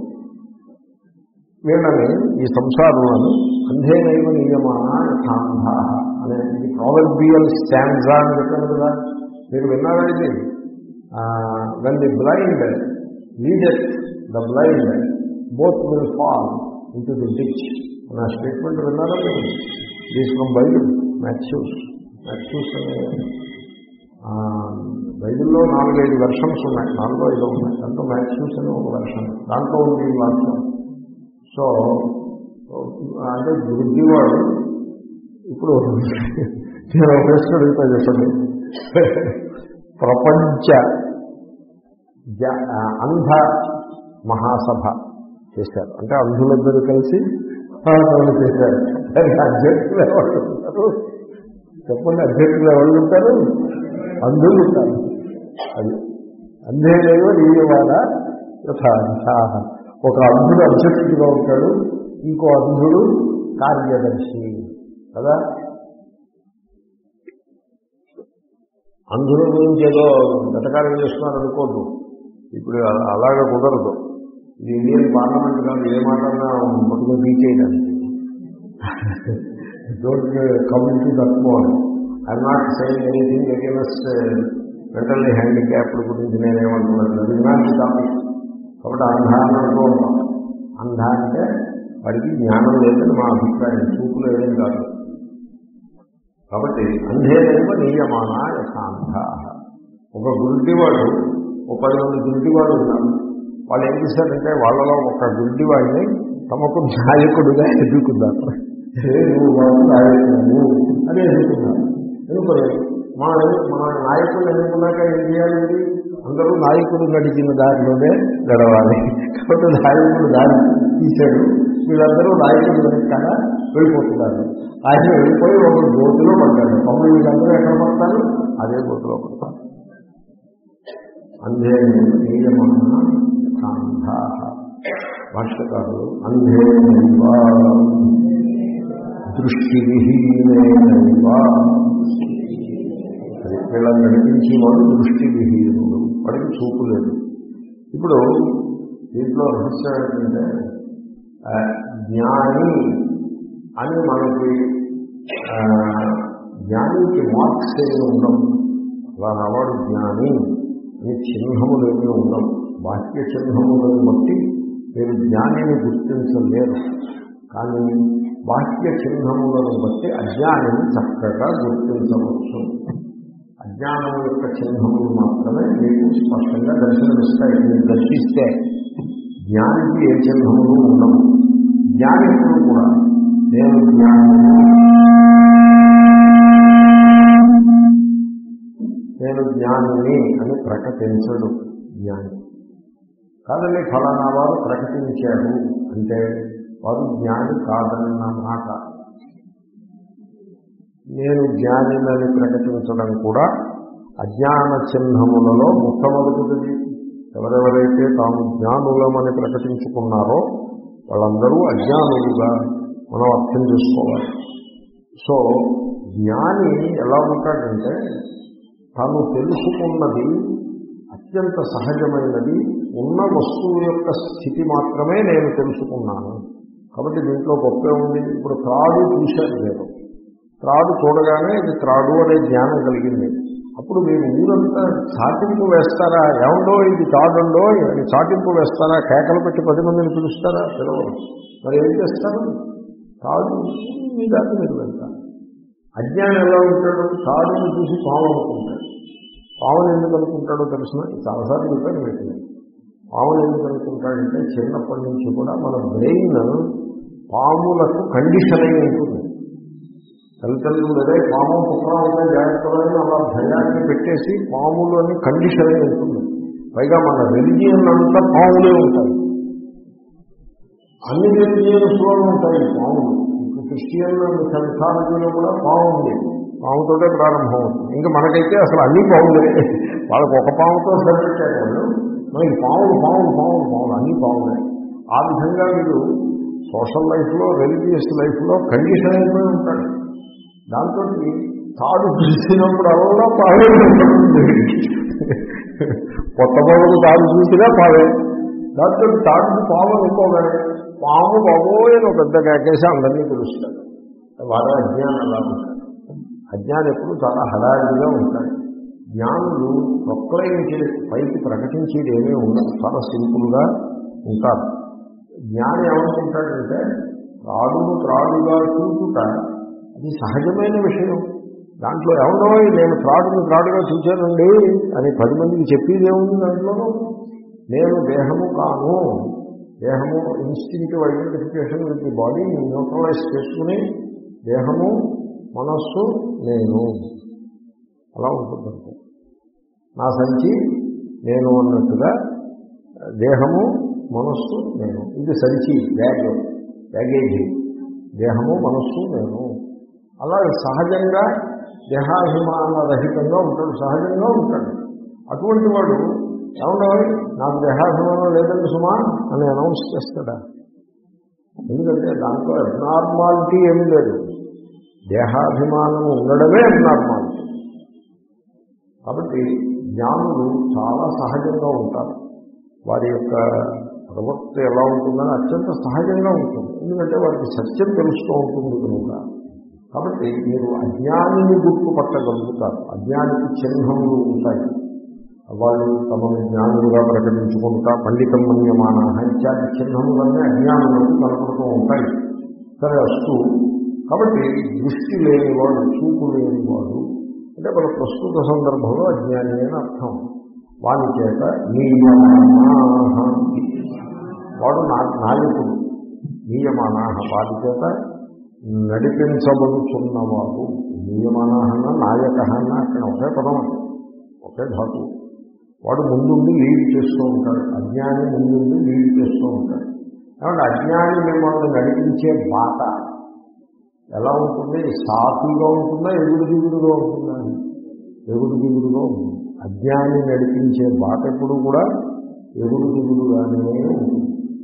వీళ్ళని ఈ సంసారులను అంధేనైవ నియమాన యథాంధ అనే ఇది ప్రావర్బియల్ స్టాండ్జా అని చెప్పాను కదా మీరు విన్నారా ఇది when the blind leaded the blind both will fall in to the ditch అనే స్టేట్మెంట్ విన్నారా మీరు this from Bible Matthew's Matthew's అనే ఆ, బైబిల్లో నాలుగైదు వెర్షన్స్ ఉన్నాయి నాలుగో ఐదో ఉన్నాయి దాంట్లో మ్యాథ్యూస్ అనే ఒక వెర్షన్ దాంట్లో ఉంది ఈ వాక్యం సో అంటే గుడ్డివాడు ఇప్పుడు నేను ఒక ప్రశ్న అడుగుతా చెప్పండి ప్రపంచ జ- ఆ, అంధ మహాసభ చేశారు అంటే అంధులందరూ కలిసి మహాసభ చేశారు దానికి అధ్యక్షులు ఎవరు ఉంటారు చెప్పండి అధ్యక్షులు ఎవరు ఉంటారు అంధులు ఉంటారు అది అంధేలేవో నీయవాడ యథాంధ ఒక అంధుడు అధ్యక్షుడిగా ఉంటాడు ఇంకో అంధుడు కార్యదర్శి కదా అంధుల గురించి ఏదో గతకాలం చేస్తున్నారు అనుకోద్దు ఇప్పుడు అలా- అలాగే కుదరదు ఇది ఇండియన్ పార్లమెంట్ కాదు ఏ మాటన్నా మొత్తం రీచ్ చేయడానికి డోంట్ కమ్యూనిటీ తక్కువ I'm not saying anything against mentally handicapped గురించి నేనేమంటున్నాను అది నాట్ టాపిక్ కాబట్టి అంధ అని అంటూ ఉంటాం అంధ అంటే వాడికి జ్ఞానం లేదని మా అభిప్రాయం చూపు లేదని కాదు కాబట్టి అంధేదేవ నియమాన యథాంధ ఒక గుడ్డివాడు ఒక పది మంది గుడ్డివాడు ఉన్నారు వాళ్ళు ఏం చేశారంటే వాళ్ళలో ఒక గుడ్డివాడిని తమకు నాయకుడుగా ఎదుర్కొన్నారు ఏ నువ్వు బాబు నాయకుడు అని ఎదుర్కొన్నారు ఎందుకని మన మన నాయకుడు ఎన్నుకున్నాక ఏం చేయాలి అందరూ నాయకుడు నడిచిన దారిలోనే గడవాలి కాబట్టి నాయకుడు దారి తీశాడు వీళ్ళందరూ నాయకుడు వెనకాల వెళ్ళిపోతున్నారు ఆయన వెళ్ళిపోయి ఒక గోతులో పడ్డాడు అప్పుడు వీళ్ళందరూ ఎక్కడ పడతారు అదే గోతులో పడతారు అంధే నియమన్న సాంధా భాష్యకారులు అంధేనైవ దృష్టి విహీనైవ అది వీళ్ళని నడిపించేవాడు దృష్టి విహీనుడు వాడికి చూపు లేదు ఇప్పుడు దీంట్లో రహస్యం ఏంటంటే ఆ, జ్ఞాని అని మనకి ఆ, జ్ఞానికి మార్క్స్ ఏమి ఉండవు అలా నావాడు జ్ఞాని అని చిహ్నములు ఏమీ ఉండవు బాహ్య చిహ్నములను బట్టి మీరు జ్ఞానిని గుర్తించలేరు కానీ బాహ్య చిహ్నములను బట్టి అజ్ఞానిని చక్కగా గుర్తించవచ్చు అజ్ఞానం యొక్క చిహ్నములు మాత్రమే మీకు స్పష్టంగా దర్శనమిస్తాయి మీరు దర్శిస్తే జ్ఞానికి ఏ చిహ్నములు ఉండవు జ్ఞానికుడు కూడా నేను జ్ఞాని నేను జ్ఞానిని అని ప్రకటించడు జ్ఞాని కాదండి ఫలానా వారు ప్రకటించారు అంటే వారు జ్ఞాని కాదన్న మాట నేను జ్ఞానినని ప్రకటించడం కూడా అజ్ఞాన చిహ్నములలో మొట్టమొదటిది ఎవరెవరైతే తాము జ్ఞానులమని ప్రకటించుకున్నారో వాళ్ళందరూ అజ్ఞానులుగా మనం అర్థం చేసుకోవాలి సో జ్ఞాని ఎలా ఉంటాడంటే తాను తెలుసుకున్నది అత్యంత సహజమైనది ఉన్న వస్తువు యొక్క స్థితి మాత్రమే నేను తెలుసుకున్నాను కాబట్టి దీంట్లో గొప్ప ఉంది ఇప్పుడు త్రాడు చూశారు నేను త్రాడు చూడగానే ఇది త్రాడు అనే జ్ఞానం కలిగింది అప్పుడు మీరు ఊరంతా చాటింపు వేస్తారా ఏమండో ఇది తాడుండో అని చాటింపు వేస్తారా కేకలు పెట్టి పది మందిని పిలుస్తారా పిలవరు మరి ఏం చేస్తారు తాడు మీ దాన్ని మీరు వెళ్తారు అజ్ఞానం ఎలా ఉంటాడు తాడుని చూసి పాము అనుకుంటాడు పావుని ఎందుకు అనుకుంటాడో తెలిసిన చాలాసార్లు చెప్పాను వీటిని పాములు ఎందుకు అనుకుంటాడంటే చిన్నప్పటి నుంచి కూడా మన బ్రెయిన్ పాములకు కండిషన్ అయి ఉంటుంది తల్లిదండ్రులు అదే పాము పుట్ర ఉంటే జాగ్రత్తగా అలా భయాన్ని పెట్టేసి పాములని కండిషన్ అయి ఉంటుంది పైగా మన రెలిజియన్ అంతా పాములే ఉంటాయి అన్ని రిలిజియన్స్లో ఉంటాయి పాములు ఇప్పుడు క్రిస్టియన్ సెన్సాలజీలో కూడా పాము ఉంది పాముతోటే ప్రారంభం అవుతుంది ఇంకా మనకైతే అసలు అన్ని పాములే వాళ్ళకి ఒక పాముతో సరిపెట్టారు వాళ్ళు మనకి పాములు పాములు పాములు పాములు అన్ని పాములే ఆ విధంగా వీడు సోషల్ లైఫ్లో రిలీజియస్ లైఫ్లో కండిషన్ అయిపోయి ఉంటాడు దాంతో తాడు చూసినప్పుడు అలా పావే ఉంటుంది కొత్త బాబుకు తాడు చూసినా పావే దాంతో తాడు పాము అనుకోగానే పాము బాబోయ్ అని ఒక పెద్ద కేకేసి అందరినీ పిలుస్తాడు వాడు అజ్ఞానం అలా ఉంటాడు అజ్ఞానం ఎప్పుడు చాలా హడావిడిగా ఉంటాయి జ్ఞానులు ప్రొక్లైన్ చేసి పైకి ప్రకటించేది ఏమీ ఉండదు చాలా సింపుల్గా ఉంటారు జ్ఞాని ఏమనుకుంటాడంటే త్రాడును త్రాడుగా చూపుట అది సహజమైన విషయం దాంట్లో ఎవరో నేను త్రాడును త్రాడుగా చూశానండి అని పది మందికి చెప్పేది ఏముంది దాంట్లో నేను దేహము కాను దేహము instinctive identification with the body neutralize చేసుకుని దేహము మనస్సు నేను అలా ఉంటుందంటే నా సంచి నేను అన్నట్టుగా దేహము మనస్సు నేను ఇది సంచి బ్యాగ్ బ్యాగేజీ దేహము మనస్సు నేను అలా సహజంగా దేహాభిమాన రహితంగా ఉంటాడు సహజంగా ఉంటాడు అటువంటి వాడు ఏమన్నా నాకు దేహాభిమానం లేదండి సుమా అని అనౌన్స్ చేస్తాడా ఎందుకంటే దాంట్లో అబ్నార్మాలిటీ ఏమీ లేదు దేహాభిమానం ఉండడమే అబ్నార్మాలిటీ కాబట్టి జ్ఞానులు చాలా సహజంగా ఉంటారు వారి యొక్క ప్రవృత్తి ఎలా ఉంటుందని అత్యంత సహజంగా ఉంటుంది ఎందుకంటే వారికి సత్యం తెలుస్తూ ఉంటుంది కనుక కాబట్టి మీరు అజ్ఞానిని గుర్తుపట్టగలుగుతారు అజ్ఞానికి చిహ్నములు ఉంటాయి వాళ్ళు తమను జ్ఞానులుగా ప్రకటించుకుంటా పండితం మన్యమాన ఇత్యాది చిహ్నములన్నీ అజ్ఞానులకు కనపడుతూ ఉంటాయి సరే అస్తు కాబట్టి దృష్టి లేనివాడు చూపు లేనివాడు అంటే మన ప్రస్తుత సందర్భంలో అజ్ఞాని అని అర్థం వాని చేత నియమానాహ వాడు నా నాయకుడు నియమానాహ వాడి చేత నడిపించబడుతున్నవాడు నియమానాహన నాయక అన్న అక్కడ ఒకే పదం అది. ఒకే ధాతు వాడు ముందుండి లీడ్ చేస్తూ ఉంటాడు అజ్ఞాని ముందుండి లీడ్ చేస్తూ ఉంటాడు కాబట్టి అజ్ఞాని మిమ్మల్ని నడిపించే బాట ఎలా ఉంటుంది సాఫీగా ఉంటుందా ఎగుడు దిగుడుగా ఉంటుందా ఎగుడు దిగుడుగా ఉంటుంది అజ్ఞాని నడిపించే బాట ఎప్పుడు కూడా ఎగుడు దిగుడుగానే ఉంటుంది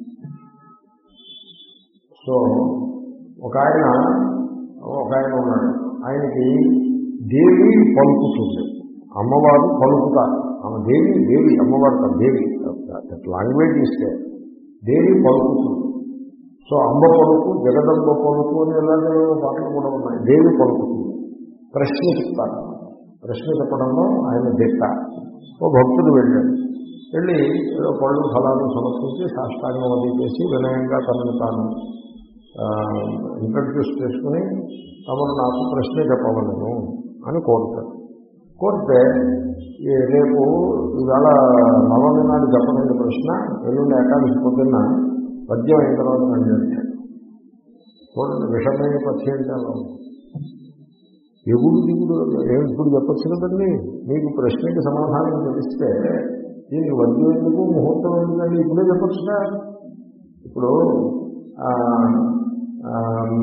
సో ఒక ఆయన ఒక ఆయన ఉన్నాడు ఆయనకి దేవి పలుకుతుంది అమ్మవారు పలుకుతారు ఆమె దేవి దేవి అమ్మవారు కాదు దేవి లాంగ్వేజ్ ఇస్తే దేవి పలుకుతుంది సో అంబ పలుకు జగదంబ పలుకు అని ఎలాగే పాటలు కూడా ఉన్నాయి దేవి పలుకుతుంది ప్రశ్న చెప్తారు ప్రశ్న చెప్పడంలో ఆయన దిట్ట ఓ భక్తుడు వెళ్ళాడు వెళ్ళి ఏదో పళ్ళు ఫలాలు సమర్పించి సాష్టాంగం అది చేసి వినయంగా తనను తాను ఇంట్రడ్యూస్ చేసుకుని తమను నాకు ప్రశ్న చెప్పవలను అని కోరుతాడు కోరితే ఈ రేపు ఇవాళ నవమి నాడు చెప్పనండి ప్రశ్న ఎల్లుండి ఏకాదశి పొద్దున్న పద్యం అయిన తర్వాత నన్ను అడిగాడు చూడండి విషమైన పథ్యం అంటే అలా ఉంది. ఎగుడు దిగుడు ఏం ఇప్పుడు చెప్పచ్చు కదండి మీకు ప్రశ్నకి సమాధానం తెలిస్తే దీనికి వద్యం ఎందుకు ముహూర్తం ఎందుకండి ఇప్పుడే చెప్పచ్చుగా ఇప్పుడు ఆ, ఆ,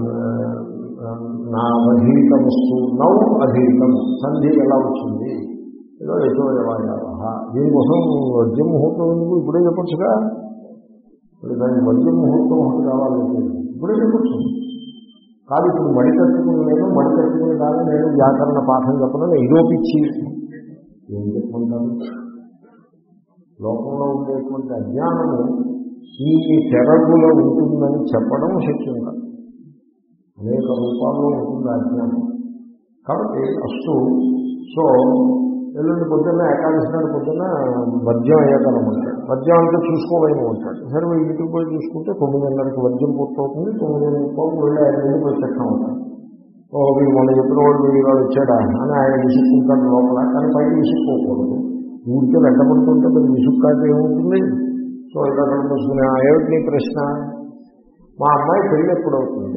నా అధీతమస్తు నౌ అధీతం సంధి ఎలా వచ్చింది ఏదో ఏదో యవాయావ దీనికోసం వద్యం ముహూర్తం ఎందుకు ఇప్పుడే చెప్పచ్చుగా ఇప్పుడు దానికి వద్యం ముహూర్తం ఒకటి కావాలంటే ఇప్పుడే చెప్పచ్చు కాదు ఇప్పుడు మడి కట్టుకుని నేను మడి కట్టుకుని కాదు నేను వ్యాకరణ పాఠం చెప్పను ఇదోపిచ్చి ఏం చెప్పమంటాను లోకంలో ఉండేటువంటి అజ్ఞానము ఈ తెరగులో ఉంటుందని చెప్పడం శక్యం కాదు అనేక రూపాల్లో ఉంటుంది ఆ అజ్ఞానం కాబట్టి అస్తు సో ఎల్లుండి పొద్దున్న ఏకాదశి నాడు పొద్దున్న వద్యం అయ్యాకనమాట వద్యం అంతా చూసుకోలేము ఉంటాడు సరే వీళ్ళు ఇంటికి పోయి చూసుకుంటే తొమ్మిదిన్నరకి వద్యం పూర్తవుతుంది తొమ్మిది ముప్పై వెళ్ళి ఐదు మంది పోయి చెప్తా ఉంటాడు ఓ వీళ్ళు మన చెప్పిన వాడు వీళ్ళు వాడు వచ్చాడా అని ఆయన విసుక్కుంటాడు లోపల కానీ పైకి విసుక్కోకూడదు ఊరికే వెంటబడుతుంటే మరి విసుక్కాక ఏమవుతుంది సో ఇలా కనిపిస్తుంది ఏమిటి నీ ప్రశ్న మా అమ్మాయి పెళ్ళి ఎప్పుడు అవుతుంది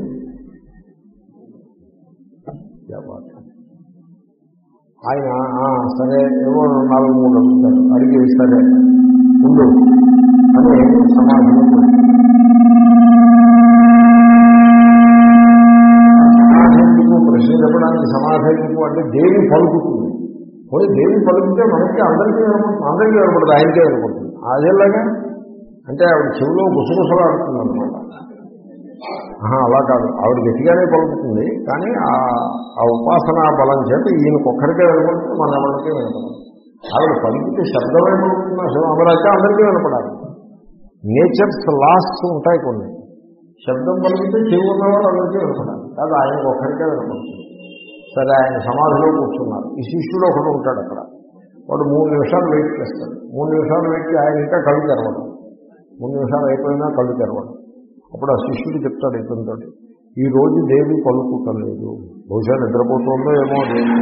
జవాబు. ఆయన "ఆ, సరే ఏమో నాలుగు మూడు అడుగుతారు అడిగి సరే ఉండు అని సమాధానం చెప్పాడు. సమాధానం ప్రశ్న చెప్పడానికి సమాధానం అంటే దేవి పలుకుతుంది పోయి దేవి పలుకుతే మనకి అందరికీ వినపడుతుంది అందరికీ వినపడుతుంది ఆయనకే వినపడుతుంది అదేలాగా అంటే ఆవిడ చెవిలో గుసగుసలు ఆడుతుంది అనమాట అలా కాదు ఆవిడ గట్టిగానే పలుకుతుంది కానీ ఆ ఆ ఉపాసనా బలం చేత ఈయనకొక్కరికే వినపడుతుంది మన ఎవరికే వినపడదు ఆవిడ పలికితే శబ్దమే పలుకుతుంది అసలు అమరైతే అందరికీ వినపడాలి నేచర్స్ లాస్ ఉంటాయి కొన్ని శబ్దం పలికితే చెవి ఉన్నవాడు అందరికీ వినపడాలి కాదు ఆయనకు ఒక్కరికే వినపడుతుంది సరే ఆయన సమాధిలో కూర్చున్నారు ఈ శిష్యుడు ఒకడు ఉంటాడు అక్కడ వాడు మూడు నిమిషాలు వెయిట్ చేస్తాడు మూడు నిమిషాలు వెయిట్ చేసి ఆయన ఇంకా కళ్ళు తెరవడం మూడు నిమిషాలు అయిపోయినా కళ్ళు తెరవడం అప్పుడు ఆ శిష్యుడు చెప్తాడు ఇతనితో ఈ రోజు దేవి పలుకుటలేదు బహుశా నిద్రపోతుందో ఏమో దేవి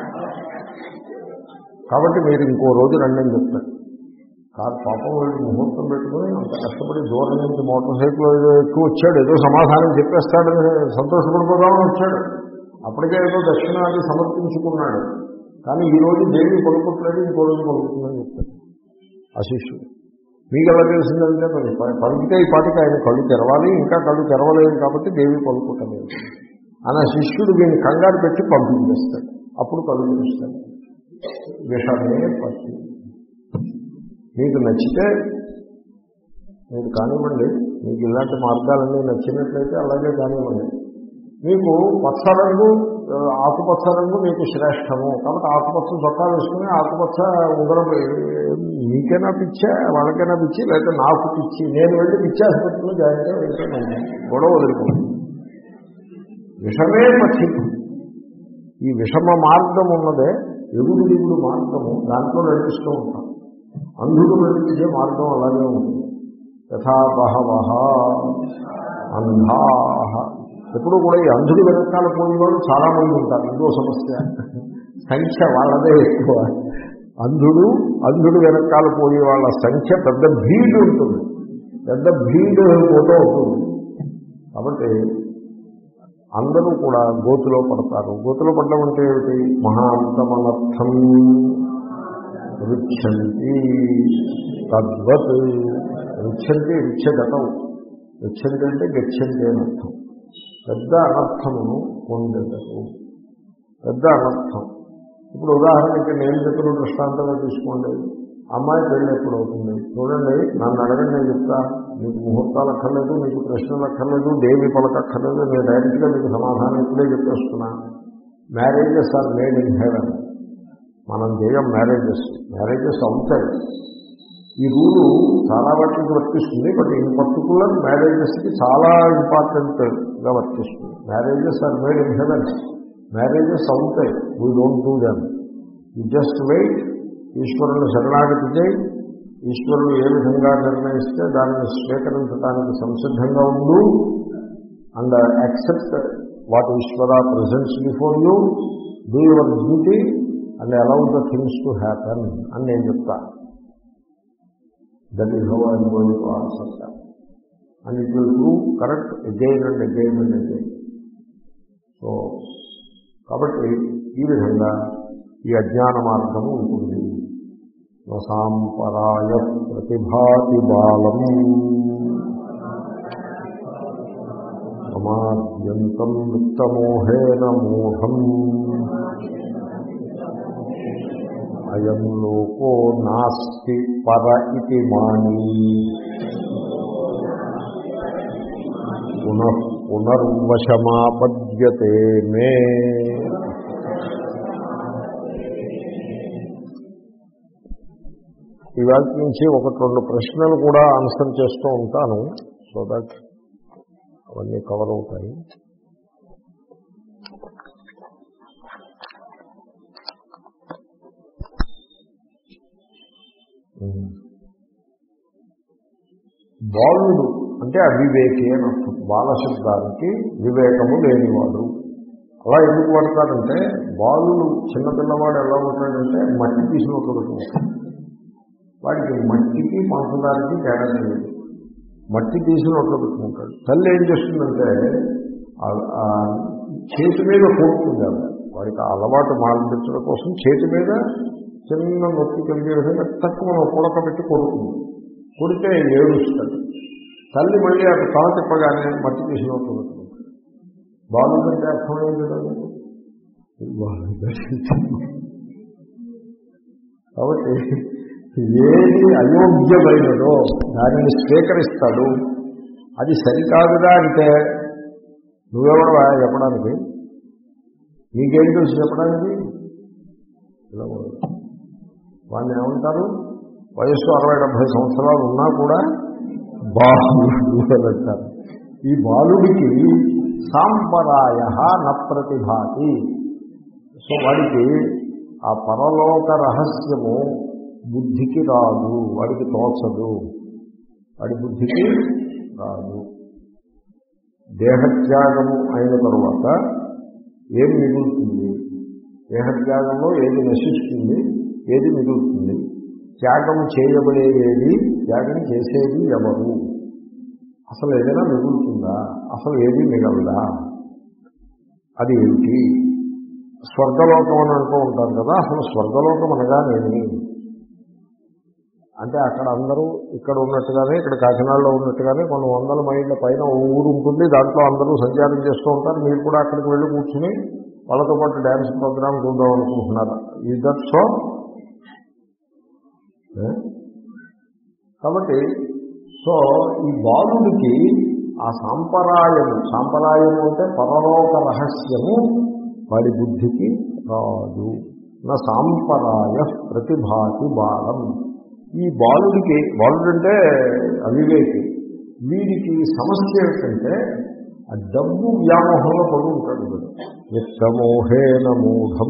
కాబట్టి మీరు ఇంకో రోజు రండి అని చెప్తాడు కాదు పాపం వీళ్ళు ముహూర్తం పెట్టుకుని అంత కష్టపడి దూరం నుంచి మోటార్ సైకిల్ ఏదో ఎక్కువ వచ్చాడు ఏదో సమాధానం చెప్పేస్తాడని సంతోషపడిపోదామని వచ్చాడు అప్పటికే ఏదో దక్షిణాది సమర్పించుకున్నాడు కానీ ఈ రోజు దేవి పలుకుట్లేదు ఇంకో రోజు పలుకుతుందని చెప్తాడు ఆ శిష్యుడు మీకు ఎలా తెలిసిందంటే మరి ప- పలికితే ఈ పాటికి ఆయన కళ్ళు తెరవాలి ఇంకా కళ్ళు తెరవలేదు కాబట్టి దేవి పలుకుటలేదు అని ఆ శిష్యుడు దీన్ని కంగారు పెట్టి పంపించేస్తాడు అప్పుడు కళ్ళు తెరుస్తాడు విషమే పట్టి మీకు నచ్చితే మీరు కానివ్వండి మీకు ఇలాంటి మార్గాలన్నీ నచ్చినట్లయితే అలాగే కానివ్వండి మీకు పచ్చ రంగు ఆ, ఆకుపచ్చ రంగు మీకు శ్రేష్టము కాబట్టి ఆకుపచ్చ చొక్కా వేసుకుని ఆకుపచ్చ ఉంగరం ఏ- మీకైనా పిచ్చా వాళ్ళకైనా పిచ్చి లేకపోతే నాకు పిచ్చి నేను వెళ్ళి పిచ్చి ఆసుపత్రిలో జాయిన్ అయితే గొడవ వదిలిపోతుంది విషమే పట్టింపు ఈ విషమ మార్గం ఉన్నదే ఎగుడు దిగుడు మార్గము దాంట్లో నడిపిస్తూ ఉంటాం అంధుడు నడిపించే మార్గం అలాగే ఉంటుంది యథా బహవహ అంధాహ ఎప్పుడు కూడా ఈ అంధుడు వెనకాల పోయేవాళ్ళు చాలా మంది ఉంటారు ఇంకో సమస్య సంఖ్య వాళ్ళదే ఎక్కువ అంధుడు అంధుడు వెనకాల పోయే వాళ్ళ సంఖ్య పెద్ద భీడు ఉంటుంది పెద్ద భీడు పోతూ ఉంటుంది కాబట్టి అందరూ కూడా గోతులో పడతారు గోతులో పడడం అంటే ఏమిటి మహాంతమనర్థం రుచ్చంతి తద్వత్ రుచ్చంతి రుచ్చగతం రుచ్చంతి అంటే గచ్చంతి అని అర్థం పెద్ద అనర్థమును పొందెదరు పెద్ద అనర్థం ఇప్పుడు ఉదాహరణకి నేను చెప్పిన దృష్టాంతంగా తీసుకోండి అమ్మాయి పెళ్ళి ఎప్పుడు అవుతుంది చూడండి నన్ను అడగండి నేను చెప్తా మీకు ముహూర్తాలు అక్కర్లేదు మీకు ప్రశ్నలు అక్కర్లేదు దేవి పలకక్కర్లేదు నేను డైరెక్ట్గా మీకు సమాధానం ఇప్పుడే చెప్పేస్తున్నా marriages are made in heaven మనం చేయం మ్యారేజెస్ మ్యారేజెస్ అవుతాయి ఈ రూలు చాలా వాటికి వర్తిస్తుంది బట్ ఇన్ పర్టికులర్ మ్యారేజెస్కి చాలా ఇంపార్టెంట్గా వర్తిస్తుంది marriages are made in heaven marriages అవుతాయి we don't do them you just wait ఈశ్వరుని శరణాగతి చేయి ఈశ్వరుడు ఏ విధంగా నిర్ణయిస్తే దాన్ని స్వీకరించడానికి సంసిద్ధంగా ఉండు and accept what Ishwara presents before you do your duty and allow the things to happen అని నేను చెప్తా that is how I'm going to answer that and it will prove correct again and again and again so కాబట్టి ఈ విధంగా ఈ అజ్ఞాన మార్గము ఉంటుంది సాంపరాయ ప్రతిభాతి బాలం సమాద్యంతం విత్తమోహేన మూఢం అయం లోకో నాస్తి పర ఇది మాని పునః పునర్వశమాపద్యతే మే ఇవాళ నుంచి ఒకటి రెండు ప్రశ్నలు కూడా ఆన్సర్ చేస్తూ ఉంటాను సో దట్ అవన్నీ కవర్ అవుతాయి బాలుడు అంటే అవివేకి అని అర్థం బాల శబ్దానికి వివేకము లేనివాడు అలా ఎందుకు పడతాడంటే బాలుడు చిన్నపిల్లవాడు ఎలా ఉంటాడంటే మట్టి తీసినట్టు ఉంటాడు వాడికి మట్టికి పంచదారికి తేడా తెలియదు మట్టి తీసి నోట్లో పెట్టుకుంటాడు తల్లి ఏం చేస్తుందంటే ఆ- ఆ చేతి మీద కొడుతుంది ఆవిడ వాడికి ఆ అలవాటు మాల్పించడం కోసం చేతి మీద చిన్న నొప్పి కలిగే విధంగా తక్కువ పుడక పెట్టి కొడుతుంది కొడితే ఏడుస్తాడు తల్లి మళ్ళీ అటు తల తిప్పగానే మట్టి తీసి నోట్లో పెట్టుకుంటాడు బాలు అంటే అర్థం ఏం కదా కాబట్టి ఏది అయోగ్యమైనదో దానిని స్వీకరిస్తాడు అది సరికాదుగా అంటే నువ్వెవడవా చెప్పడానికి నీకేం తెలుసు చెప్పడానికి ఇలా ఉండదు. వాడిని ఏమంటారు వయస్సు అరవై డెబ్భై సంవత్సరాలు ఉన్నా కూడా బాలుడు అని అంటారు ఈ బాలుడికి సాంపరాయ న ప్రతిభాతి సో వాడికి ఆ పరలోక రహస్యము బుద్ధికి రాదు వాడికి తోచదు వాడి బుద్ధికి రాదు దేహత్యాగము అయిన తరువాత ఏం మిగులుతుంది దేహత్యాగంలో ఏది నశిస్తుంది ఏది మిగులుతుంది త్యాగం చేయబడేది త్యాగం చేసేది ఎవరు అసలు ఏదైనా మిగులుతుందా అసలు ఏది మిగలదా అది ఏమిటి స్వర్గలోకం అని అంటూ ఉంటారు కదా అసలు స్వర్గలోకం అనగానేమి అంటే అక్కడ అందరూ ఇక్కడ ఉన్నట్టుగానే ఇక్కడ కాకినాడలో ఉన్నట్టుగానే కొన్ని వందల మైళ్ళ పైన ఓ ఊరు ఉంటుంది దాంట్లో అందరూ సంచారం చేస్తూ ఉంటారు మీరు కూడా అక్కడికి వెళ్ళి కూర్చుని వాళ్ళతో పాటు డ్యాన్స్ ప్రోగ్రామ్ చూద్దాం అనుకుంటున్నారు ఈ దట్ సో కాబట్టి సో ఈ బాలుడికి ఆ సాంపరాయము సాంపరాయము అంటే పరలోక రహస్యము వాడి బుద్ధికి రాదు నా సాంపరాయ ప్రతిభాతి బాలం ఈ బాలుడికి బాలుడు అంటే అవివేకి వీడికి సమస్య ఏమిటంటే ఆ డబ్బు వ్యామోహంలో పడి ఉంటాడు వీడు విత్తమోహేన మూఢం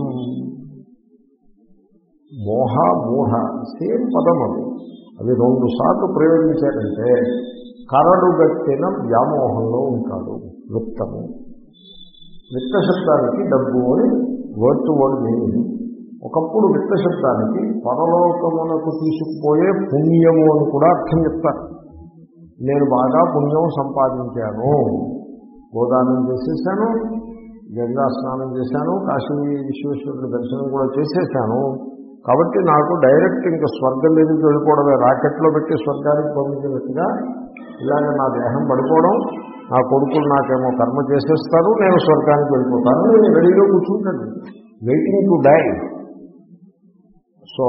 మోహ మూఢ సేమ్ పదం అది అవి రెండు సార్లు ప్రయోగించారంటే కరడు గట్టిన వ్యామోహంలో ఉంటాడు విత్తము విత్త శబ్దానికి డబ్బు అని వర్డ్ టు వర్డ్ మీనింగ్ ఒకప్పుడు విత్త శబ్దానికి పరలోకమునకు తీసుకుపోయే పుణ్యము అని కూడా అర్థం చెప్తారు నేను బాగా పుణ్యం సంపాదించాను గోదానం చేసేసాను గంగా స్నానం చేశాను కాశీ విశ్వేశ్వరుడి దర్శనం కూడా చేసేసాను కాబట్టి నాకు డైరెక్ట్ ఇంకా స్వర్గం లేనికి వెళ్ళిపోవడమే రాకెట్లో పెట్టి స్వర్గానికి పంపించినట్టుగా ఇలాగ నా దేహం పడిపోవడం నా కొడుకులు నాకేమో కర్మ చేసేస్తారు నేను స్వర్గానికి వెళ్ళిపోతాను నేను రెడీగా కూర్చుంటాను వెయిటింగ్ టు డై సో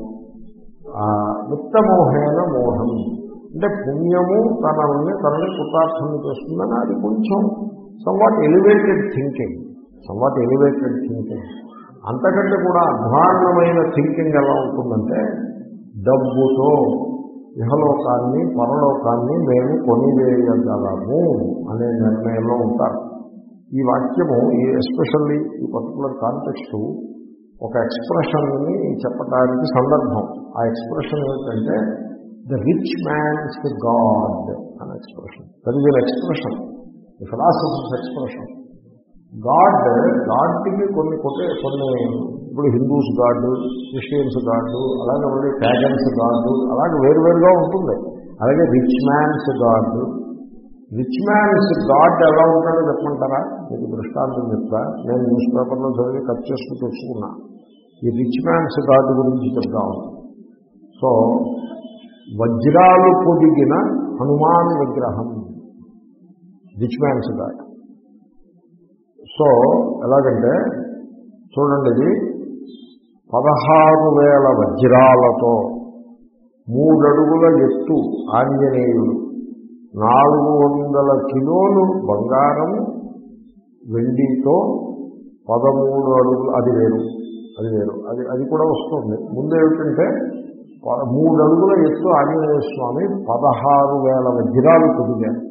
విత్తమోహేన మోహం అంటే పుణ్యము తనల్ని తనని కృతార్థం చేస్తుందని అది కొంచెం somewhat elevated thinking somewhat elevated thinking అంతకంటే కూడా అధ్వాన్నమైన థింకింగ్ ఎలా ఉంటుందంటే డబ్బుతో ఇహలోకాన్ని పరలోకాన్ని మేము కొనివేయగలము అనే నిర్ణయంలో ఉంటారు ఈ వాక్యము ఈ ఎస్పెషల్లీ ఈ పర్టికులర్ కాంటెక్స్ట్ ఒక ఎక్స్ప్రెషన్ని చెప్పడానికి సందర్భం ఆ ఎక్స్ప్రెషన్ ఏమిటంటే ద రిచ్ మ్యాన్స్ గాడ్ అనే expression that is an expression philosophies expression God గాడ్కి కొన్ని కొట్టే కొన్ని ఇప్పుడు హిందూస్ గాడ్ క్రిస్టియన్స్ గాడ్ అలాగే మళ్ళీ ప్యాగన్స్ గాడ్ అలాగే వేరువేరుగా ఉంటుంది అలాగే rich man's God rich man's God ఎలా ఉంటాడో చెప్పమంటారా మీకు దృష్టాంతం చెప్తా నేను న్యూస్ పేపర్లో చదివి కట్ చేసుకుని తెచ్చుకున్నా ఈ రిచ్ మ్యాన్స్ గాడ్ గురించి చెప్తాము సో వజ్రాలు పొదిగిన హనుమాన్ విగ్రహం రిచ్ మ్యాన్స్ గాడ్ సో ఎలాగంటే చూడండి ఇది పదహారు వేల వజ్రాలతో మూడడుగుల ఎత్తు ఆంజనేయుడు నాలుగు వందల కిలోలు బంగారం వెండితో పదమూడు అడుగులు అది వేరు అది వేరు అది అది కూడా వస్తుంది ముందు ఏమిటంటే ప- మూడు అడుగుల ఎత్తు ఆంజనేయ స్వామి పదహారు వేల వజ్రాలు పొదిగారు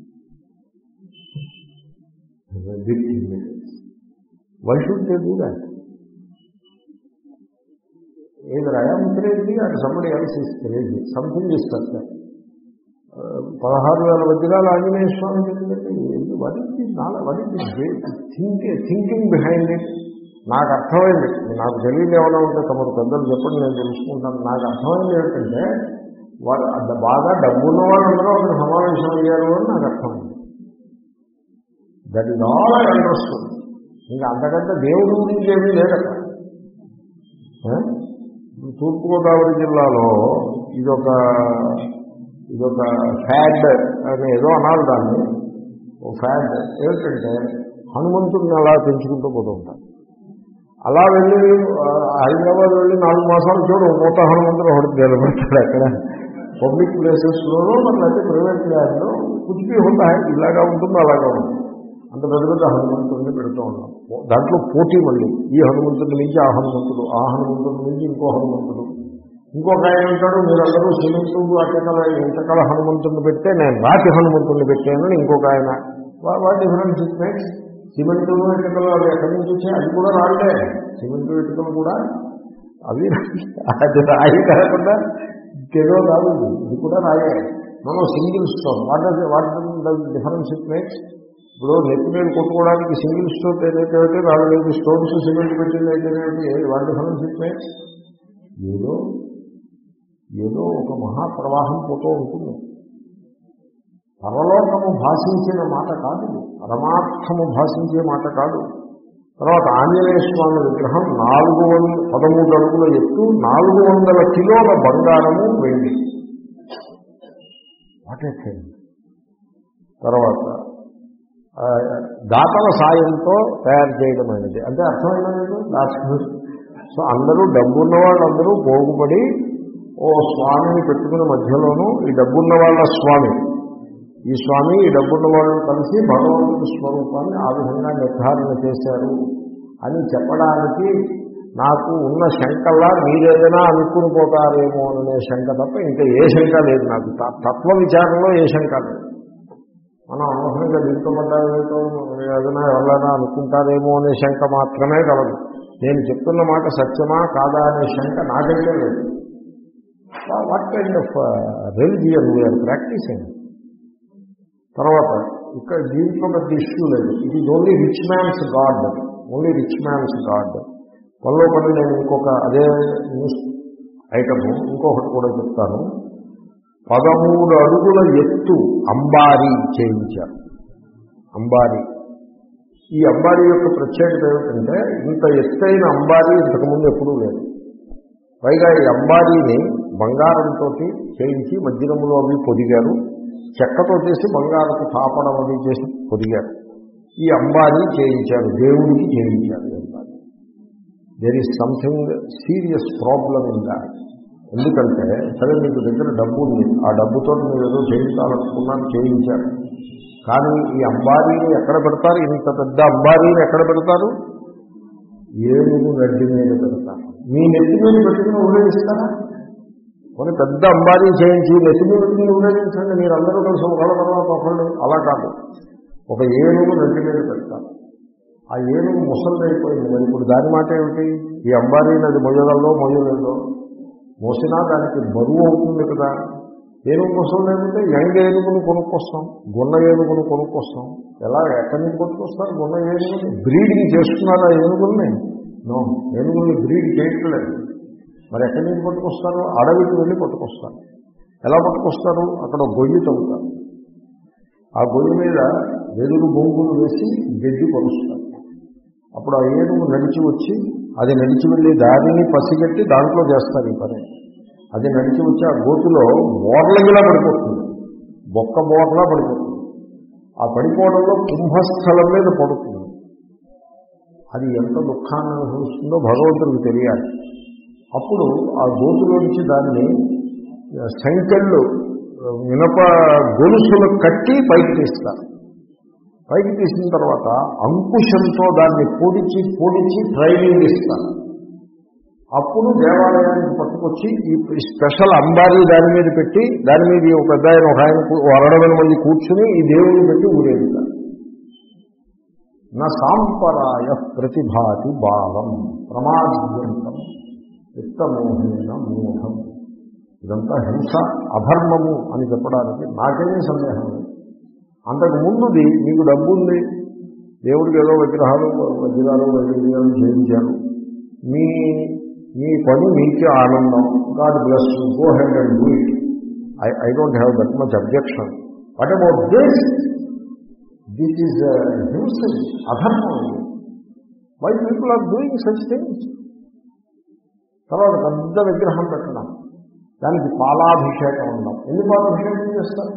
బిగ్ why should they do that either I am crazy or somebody else is crazy. Something is such. పదహారు వేల వజ్రాలు ఆంజనేయ స్వామి జరిగిందంటే వడింది నాల వడింది థింకింగ్ థింకింగ్ బిహైండ్ ఇట్ నాకు అర్థమైంది నాకు తెలియదు ఏమైనా ఉంటే తమరు పెద్దలు చెప్పండి నేను తెలుసుకుంటాను నాకు అర్థమైంది ఏంటంటే వాళ్ళు అంత బాగా డబ్బున్న వాళ్ళందరూ అక్కడ సమావేశం అయ్యారు అని నాకు అర్థమైంది that is all I understood ఇంకా అంతకంటే దేవుడి గురించి ఏమీ లేదట ఆ? తూర్పుగోదావరి జిల్లాలో ఇదొక ఇదొక ఫ్యాడ్ అని ఏదో అనాలి దాన్ని ఓ ఫ్యాడ్ ఏంటంటే హనుమంతుడిని అలా పెంచుకుంటూ పోతూ ఉంటారు అలా వెళ్ళి ఆ, హైదరాబాద్ వెళ్ళి నాలుగు మాసాలు చూడు మూత హనుమంతుడు ఒకటి నిలబడతాడు అక్కడ పబ్లిక్ ప్లేసెస్లోనూ లేకపోతే ప్రైవేట్ ల్యాండ్లో కుచిపి ఉంటా ఇలాగా ఉంటుంది అలాగా ఉంటుంది అంత పెద్ద పెద్ద హనుమంతుడిని పెడుతూ ఉన్నాం దాంట్లో పోటీ మళ్ళీ ఈ హనుమంతుడి నుంచి ఆ హనుమంతుడు ఆ హనుమంతుడి నుంచి ఇంకో హనుమంతుడు ఇంకొక ఆయన అంటాడు మీరందరూ సిమెంటు అటకల ఇంతకల హనుమంతుడిని పెడితే నేను రాతి హనుమంతుడిని పెట్టాను అని ఇంకొక ఆయన what difference it makes cement ఇటుకలు అవి ఎక్కడి నుంచి వచ్చాయి అది కూడా రాళ్ళే సిమెంటు ఇటుకలు కూడా అవి అది రాయి కాకుండా ఇంకేదో కాదు ఇది. ఇది కూడా రాయే మనం single stone what what difference it makes ఇప్పుడు నెత్తి మీద కొట్టుకోవడానికి సింగిల్ స్టోన్ ఏదైతే అయితే రాళ్ళు లేదు స్టోన్స్ సిమెంట్ పెట్టింది అయితే వాట్ డిఫరెన్స్ ఇట్ మేక్స్ ఏదో ఏదో ఒక మహాప్రవాహం పోతూ ఉంటుంది పరలోకము భాషించిన మాట కాదు ఇది. పరమార్థము భాషించే మాట కాదు తర్వాత ఆంజనేయ స్వామి విగ్రహం నాలుగు వంద పదమూడు అడుగుల ఎత్తు నాలుగు వందల కిలోల బంగారము వెండి వాట్ ఏ థింగ్ తర్వాత ఆ, దాతల సాయంతో తయారు చేయడం అనేది అంటే అర్థమైనది దాతలు సో అందరూ డబ్బున్న వాళ్ళందరూ పోగుపడి ఓ స్వామిని పెట్టుకున్న మధ్యలోనూ ఈ డబ్బున్న వాళ్ళ స్వామి ఈ స్వామి ఈ డబ్బున్న వాళ్ళు కలిసి భగవంతుడి స్వరూపాన్ని ఆ విధంగా నిర్ధారణ చేశారు అని చెప్పడానికి నాకు ఉన్న శంకల్లా మీరేదైనా అనుకుని పోతారేమో అనే శంక తప్ప ఇంకా ఏ శంక లేదు నాకు త- తత్వ విచారంలో ఏ శంక లేదు మనం అనవసరంగా దీంతో పడ్డారేమో ఏదైనా ఎవరైనా అనుకుంటారేమో అనే శంక మాత్రమే కలదు నేను చెప్తున్న మాట సత్యమా కాదా అనే శంక నాకైతే లేదు what kind of religion we are practising తర్వాత ఇక్కడ దీంట్లో పెద్ద ఇష్యూ లేదు ఇది only rich man's God only rich man's God పనిలో పని నేను ఇంకొక అదే న్యూస్ ఐటము ఇంకొకటి కూడా చెప్తాను పదమూడు అడుగుల ఎత్తు అంబారీ చేయించారు అంబారీ ఈ అంబారీ యొక్క ప్రత్యేకత ఏమిటంటే ఇంత ఎత్తైన అంబారీ ఇంతకుముందు ఎప్పుడూ లేదు పైగా ఈ అంబారీని బంగారంతో చేయించి వజ్రములో అవి పొదిగారు చెక్కతో చేసి బంగారపు తాపడం అది చేసి పొదిగారు ఈ అంబారీ చేయించారు దేవుడికి చేయించారు ఈ అంబారీ there is something serious problem in that ఎందుకంటే సరే మీకు దగ్గర డబ్బు ఉంది ఆ డబ్బుతో మీరు ఏదో చేయించాలనుకున్నాను చేయించారు కానీ ఈ అంబారీని ఎక్కడ పెడతారు ఇంత పెద్ద అంబారీని ఎక్కడ పెడతారు ఏనుగు గడ్డి మీద పెడతారు మీ నెత్తి మీద పెట్టుకుని ఊరేగిస్తారా కొన్ని పెద్ద అంబారీ చేయించి నెత్తి మీద పెట్టుకుని ఊరేగించండి మీరు అందరూ కలిసి ఒకళ్ళ తర్వాత ఒకళ్ళు అలా కాదు ఒక ఏనుగు నెత్తి మీద పెడతారు ఆ ఏనుగు ముసలిదైపోయింది మరి ఇప్పుడు దాని మాట ఏమిటి ఈ అంబారీని అది మొయ్యగల్లో మొయ్యలేదో మోసినా దానికి బరువు అవుతుంది కదా ఏనుగు ముసలి లేకపోతే యంగ్ ఏనుగును కొనుక్కొస్తాం గున్న ఏనుగును కొనుక్కొస్తాం ఎలా ఎక్కడి నుంచి కొనుక్కొస్తారు గున్న ఏనుగుని బ్రీడింగ్ చేస్తున్నారు ఆ ఏనుగుల్ని నో ఏనుగుల్ని బ్రీడ్ చేయట్లేదు మరి ఎక్కడి నుంచి పట్టుకొస్తారు అడవికి వెళ్ళి పట్టుకొస్తారు ఎలా పట్టుకొస్తారు అక్కడ ఒక గొయ్యి తవ్వుతారు ఆ గొయ్యి మీద వెదురు బొంగులు వేసి గడ్డి పరుస్తారు అప్పుడు ఆ ఏనుగు నడిచి వచ్చి అది నడిచి వెళ్ళి దారిని పసిగట్టి దాంట్లో చేస్తారు ఈ పని అది నడిచి వచ్చి ఆ గోతులో బోర్లగిలా పడిపోతుంది బొక్క బోర్లా పడిపోతుంది ఆ పడిపోవడంలో కుంభస్థలం మీద పడుతుంది అది ఎంత దుఃఖాన్ని అనుభవిస్తుందో భగవంతుడికి తెలియాలి అప్పుడు ఆ గోతులోంచి దాన్ని సంఖ్యలు మినప గొలుసులు కట్టి పైకి తీస్తారు పైకి తీసిన తర్వాత అంకుశంతో దాన్ని పొడిచి పొడిచి ట్రైనింగ్ ఇస్తారు అప్పుడు దేవాలయానికి పట్టుకొచ్చి ఈ స్పెషల్ అంబారీ దాని మీద పెట్టి దాని మీద ఒక పెద్ద ఆయన ఒక ఆయన కూ- ఓ అరడమైన మంది కూర్చుని ఈ దేవుని పెట్టి ఊరేగుతారు నా సాంపరాయ ప్రతిభాతి భావం ప్రమాద్యంతం విత్తమోహేన మోహం ఇదంతా హింస అధర్మము అని చెప్పడానికి నాకేమీ సందేహం లేదు అంతకు ముందుది మీకు డబ్బు ఉంది దేవుడికి ఏదో విగ్రహాలు వజ్రాలు వైద్యాలు చేయించారు మీ మీ పని మీకే ఆనందం God bless go head and do it I I don't have that much objection what about this this is హింస అధర్మం why people are doing such things తర్వాత పెద్ద విగ్రహం పెట్టడం దానికి పాలాభిషేకం ఉందాం ఎన్ని పాలాభిషేకం చేస్తారు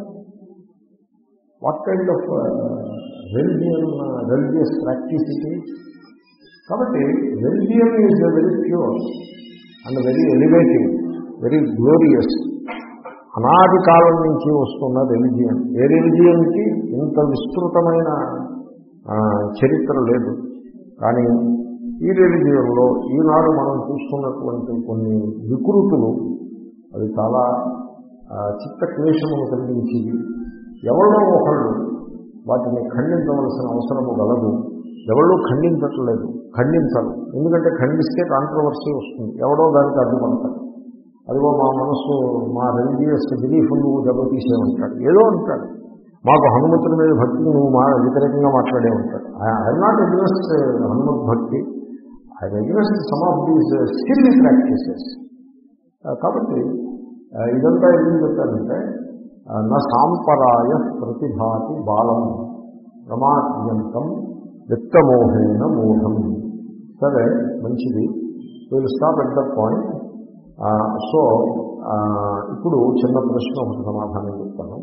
what kind of religion religious practice ఇది కాబట్టి religion is very pure and very elevative very glorious అనాది కాలం నుంచి వస్తున్న రెలిజియన్ ఏ రెలిజియన్కి ఇంత విస్తృతమైన చరిత్ర లేదు కానీ ఈ రెలిజియన్లో ఈనాడు మనం చూస్తున్నటువంటి కొన్ని వికృతులు అవి చాలా చిత్త క్లేశమును కలిగించేవి ఎవరో ఒకళ్ళు వాటిని ఖండించవలసిన అవసరము గలదు ఎవరో ఖండించట్లేదు ఖండించరు ఎందుకంటే ఖండిస్తే కాంట్రవర్సీ వస్తుంది ఎవడో దానికి అడ్డుపడతాడు అదిగో మా మనస్సు మా రిలీజియస్ బిలీఫ్ నువ్వు దెబ్బతీసే ఉంటాడు ఏదో అంటాడు మాకు హనుమంతుడి మీద భక్తి నువ్వు మా వ్యతిరేకంగా మాట్లాడే ఉంటాడు I not against Hanumat bhakti I against some of these silly practices కాబట్టి ఇదంతా ఏం చెప్పారంటే నా సాంపరాయ ప్రతిభాతి బాలం ప్రమాత్యంతం విత్తమోహేన మూఢం సరే మంచిది వీళ్ళు stop at that point so ఇప్పుడు చిన్న ప్రశ్న ఒకటి సమాధానం చెప్తాను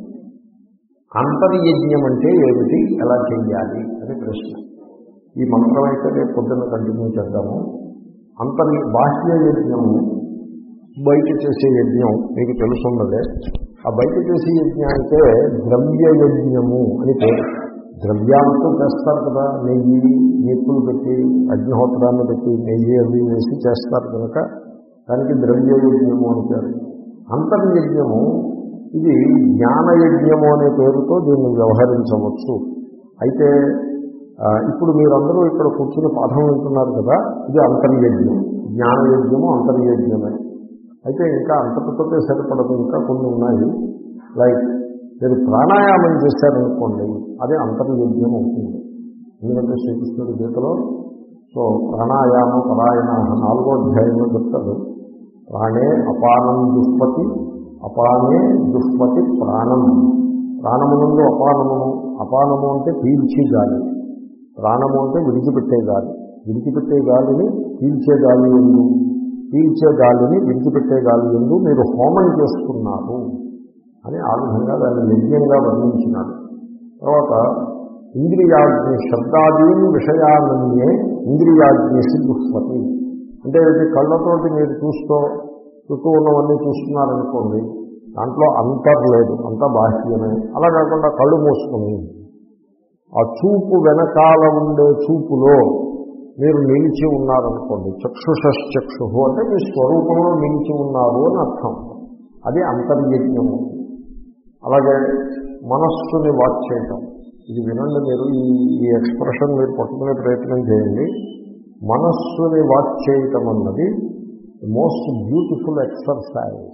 అంతర్యజ్ఞం అంటే ఏమిటి ఎలా చెయ్యాలి అని ప్రశ్న ఈ మంత్రం అయితే రేపు పొద్దున్న కంటిన్యూ చేద్దాము అంతర్ బాహ్య యజ్ఞము బయట చేసే యజ్ఞం మీకు తెలుసున్నదే ఆ బయట చేసే యజ్ఞానికే ద్రవ్య యజ్ఞము అని పేరు ద్రవ్యాలతో చేస్తారు కదా నెయ్యి నిప్పులు పెట్టి అగ్నిహోత్రాన్ని పెట్టి నెయ్యి అవి వేసి చేస్తారు కనుక దానికి ద్రవ్య యజ్ఞము అని పేరు అంతర్యజ్ఞము ఇది జ్ఞానయజ్ఞము అనే పేరుతో దీన్ని వ్యవహరించవచ్చు అయితే ఇప్పుడు మీరందరూ ఇక్కడ కూర్చుని పాఠం వింటున్నారు కదా ఇది అంతర్యజ్ఞం జ్ఞానయజ్ఞము అంతర్యజ్ఞమే అయితే ఇంకా అంతటితోటే సరిపడదు ఇంకా కొన్ని ఉన్నాయి లైక్ మీరు ప్రాణాయామం చేశారనుకోండి అదే అంతర్యజ్ఞం అవుతుంది ఎందుకంటే శ్రీకృష్ణుడి గీతలో సో ప్రాణాయామ పరాయణ నాలుగో అధ్యాయంలో చెప్తాడు ప్రాణే అపానం దుష్పతి అపానే దుష్పతి ప్రాణం ప్రాణమునందు అపానమును అపానము అంటే పీల్చి గాలి ప్రాణము అంటే విడిచిపెట్టే గాలి విడిచిపెట్టే గాలిని పీల్చే గాలి ఎందు పీల్చే గాలిని విడిచిపెట్టే గాలి ఎందు మీరు హోమం చేస్తున్నారు అని ఆ విధంగా దాన్ని యజ్ఞంగా వర్ణించినాడు తర్వాత ఇంద్రియాజ్ఞ శబ్దాదీన్ విషయాలన్నే ఇంద్రియాజ్ఞసి దుష్పతి అంటే ఇది కళ్ళతోటి మీరు చూస్తూ చుట్టూ ఉన్నవన్నీ చూస్తున్నారనుకోండి దాంట్లో అంతర్ లేదు అంతా బాహ్యమే అలా కాకుండా కళ్ళు మూసుకుని ఆ చూపు వెనకాల ఉండే చూపులో మీరు నిలిచి ఉన్నారనుకోండి చక్షుషక్షు అంటే మీ స్వరూపంలో నిలిచి ఉన్నారు అని అర్థం అది అంతర్యజ్ఞము అలాగే మనస్సుని వాచ్ చేయటం ఇది వినండి మీరు ఈ ఈ ఎక్స్ప్రెషన్ మీరు పట్టుకునే ప్రయత్నం చేయండి మనస్సుని వాచ్ చేయటం అన్నది మోస్ట్ బ్యూటిఫుల్ ఎక్సర్సైజ్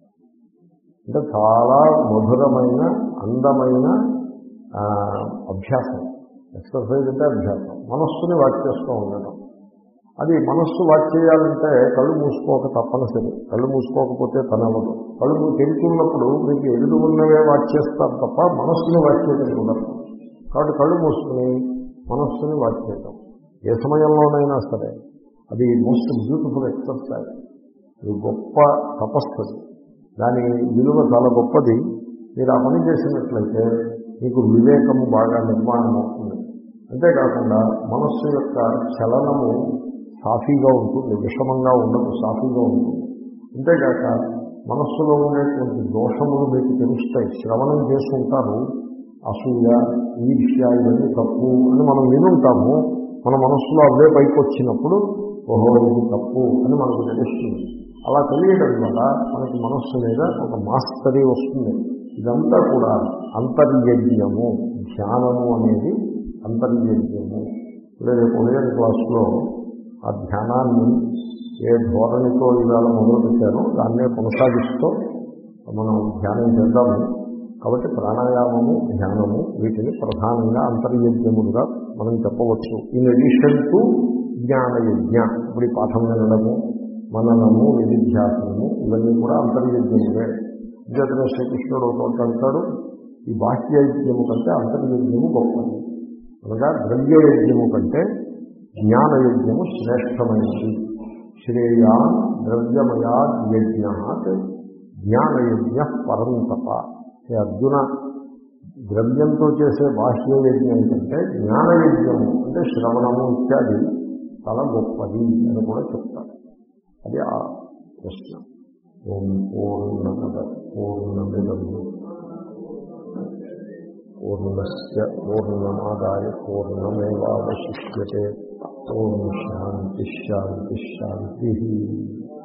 అంటే చాలా మధురమైన అందమైన అభ్యాసం ఎక్సర్సైజ్ అంటే అభ్యాసం మనస్సుని వాచ్ చేస్తూ ఉండడం అది మనస్సు వాచ్ చేయాలంటే కళ్ళు మూసుకోక తప్పనిసరి కళ్ళు మూసుకోకపోతే పనవదు కళ్ళు తెరుచున్నప్పుడు మీకు ఎదురు ఉన్నవే వాచ్ చేస్తారు తప్ప మనస్సుని వాచ్ చేయడం ఉండదు కాబట్టి కళ్ళు మూసుకుని మనస్సుని వాచ్ చేయటం ఏ సమయంలోనైనా సరే అది మోస్ట్ బ్యూటిఫుల్ ఎక్సర్సైజ్ ఇది గొప్ప తపస్సు దాని విలువ చాలా గొప్పది మీరు ఆ పని చేసినట్లయితే మీకు వివేకము బాగా నిర్మాణం అవుతుంది అంతేకాకుండా మనస్సు యొక్క చలనము సాఫీగా ఉంటుంది విషమంగా ఉండదు సాఫీగా ఉంటుంది అంతేకాక మనస్సులో ఉండేటువంటి దోషములు మీకు తెలుస్తాయి శ్రవణం చేసుకుంటారు అసూయ ఈర్ష్య ఇవన్నీ తప్పు అని మనం వినుంటాము మన మనస్సులో అవే పైకి వచ్చినప్పుడు ఓహో ఇది తప్పు అని మనకు తెలుస్తుంది అలా తెలియడం వల్ల మనకి మనస్సు మీద ఒక మాస్తరీ వస్తుంది ఇదంతా కూడా అంతర్యజ్ఞము ధ్యానము అనేది అంతర్యజ్ఞము ఇప్పుడు రేపు ఉదయం క్లాసులో ఆ ధ్యానాన్ని ఏ ధోరణితో ఇవాళ మొదలుపెట్టానో దాన్నే కొనసాగిస్తూ మనం ధ్యానం చేద్దాము కాబట్టి ప్రాణాయామము ధ్యానము వీటిని ప్రధానంగా అంతర్యజ్ఞములుగా మనం చెప్పవచ్చు ఇన్ అడిషన్ టు జ్ఞానయజ్ఞ ఇప్పుడు ఈ పాఠం వినడము మననము నిధిధ్యాసనము ఇవన్నీ కూడా అంతర్యజ్ఞములే విద్యార్థులు శ్రీకృష్ణుడు ఒకటి అంటాడు ఈ బాహ్యయజ్ఞము కంటే అంతర్యజ్ఞము గొప్పది అనగా ద్రవ్యయజ్ఞము కంటే జ్ఞానయజ్ఞము శ్రేష్టమైనది శ్రేయా ద్రవ్యమయాజ్ఞాత్ జ్ఞానయజ్ఞ పరంతప హే అర్జున ద్రవ్యంతో చేసే బాహ్య యజ్ఞం కంటే జ్ఞానయజ్ఞము అంటే శ్రవణము ఇత్యాది చాలా గొప్పది అని కూడా చెప్తారు అది ఆ ప్రశ్న ఓం పూర్ణమద పూర్ణమిదం పూర్ణస్ పూర్ణమాదాయ పూర్ణమేవాశిష్యతే ఓం శాంతి శాంతి శాంతి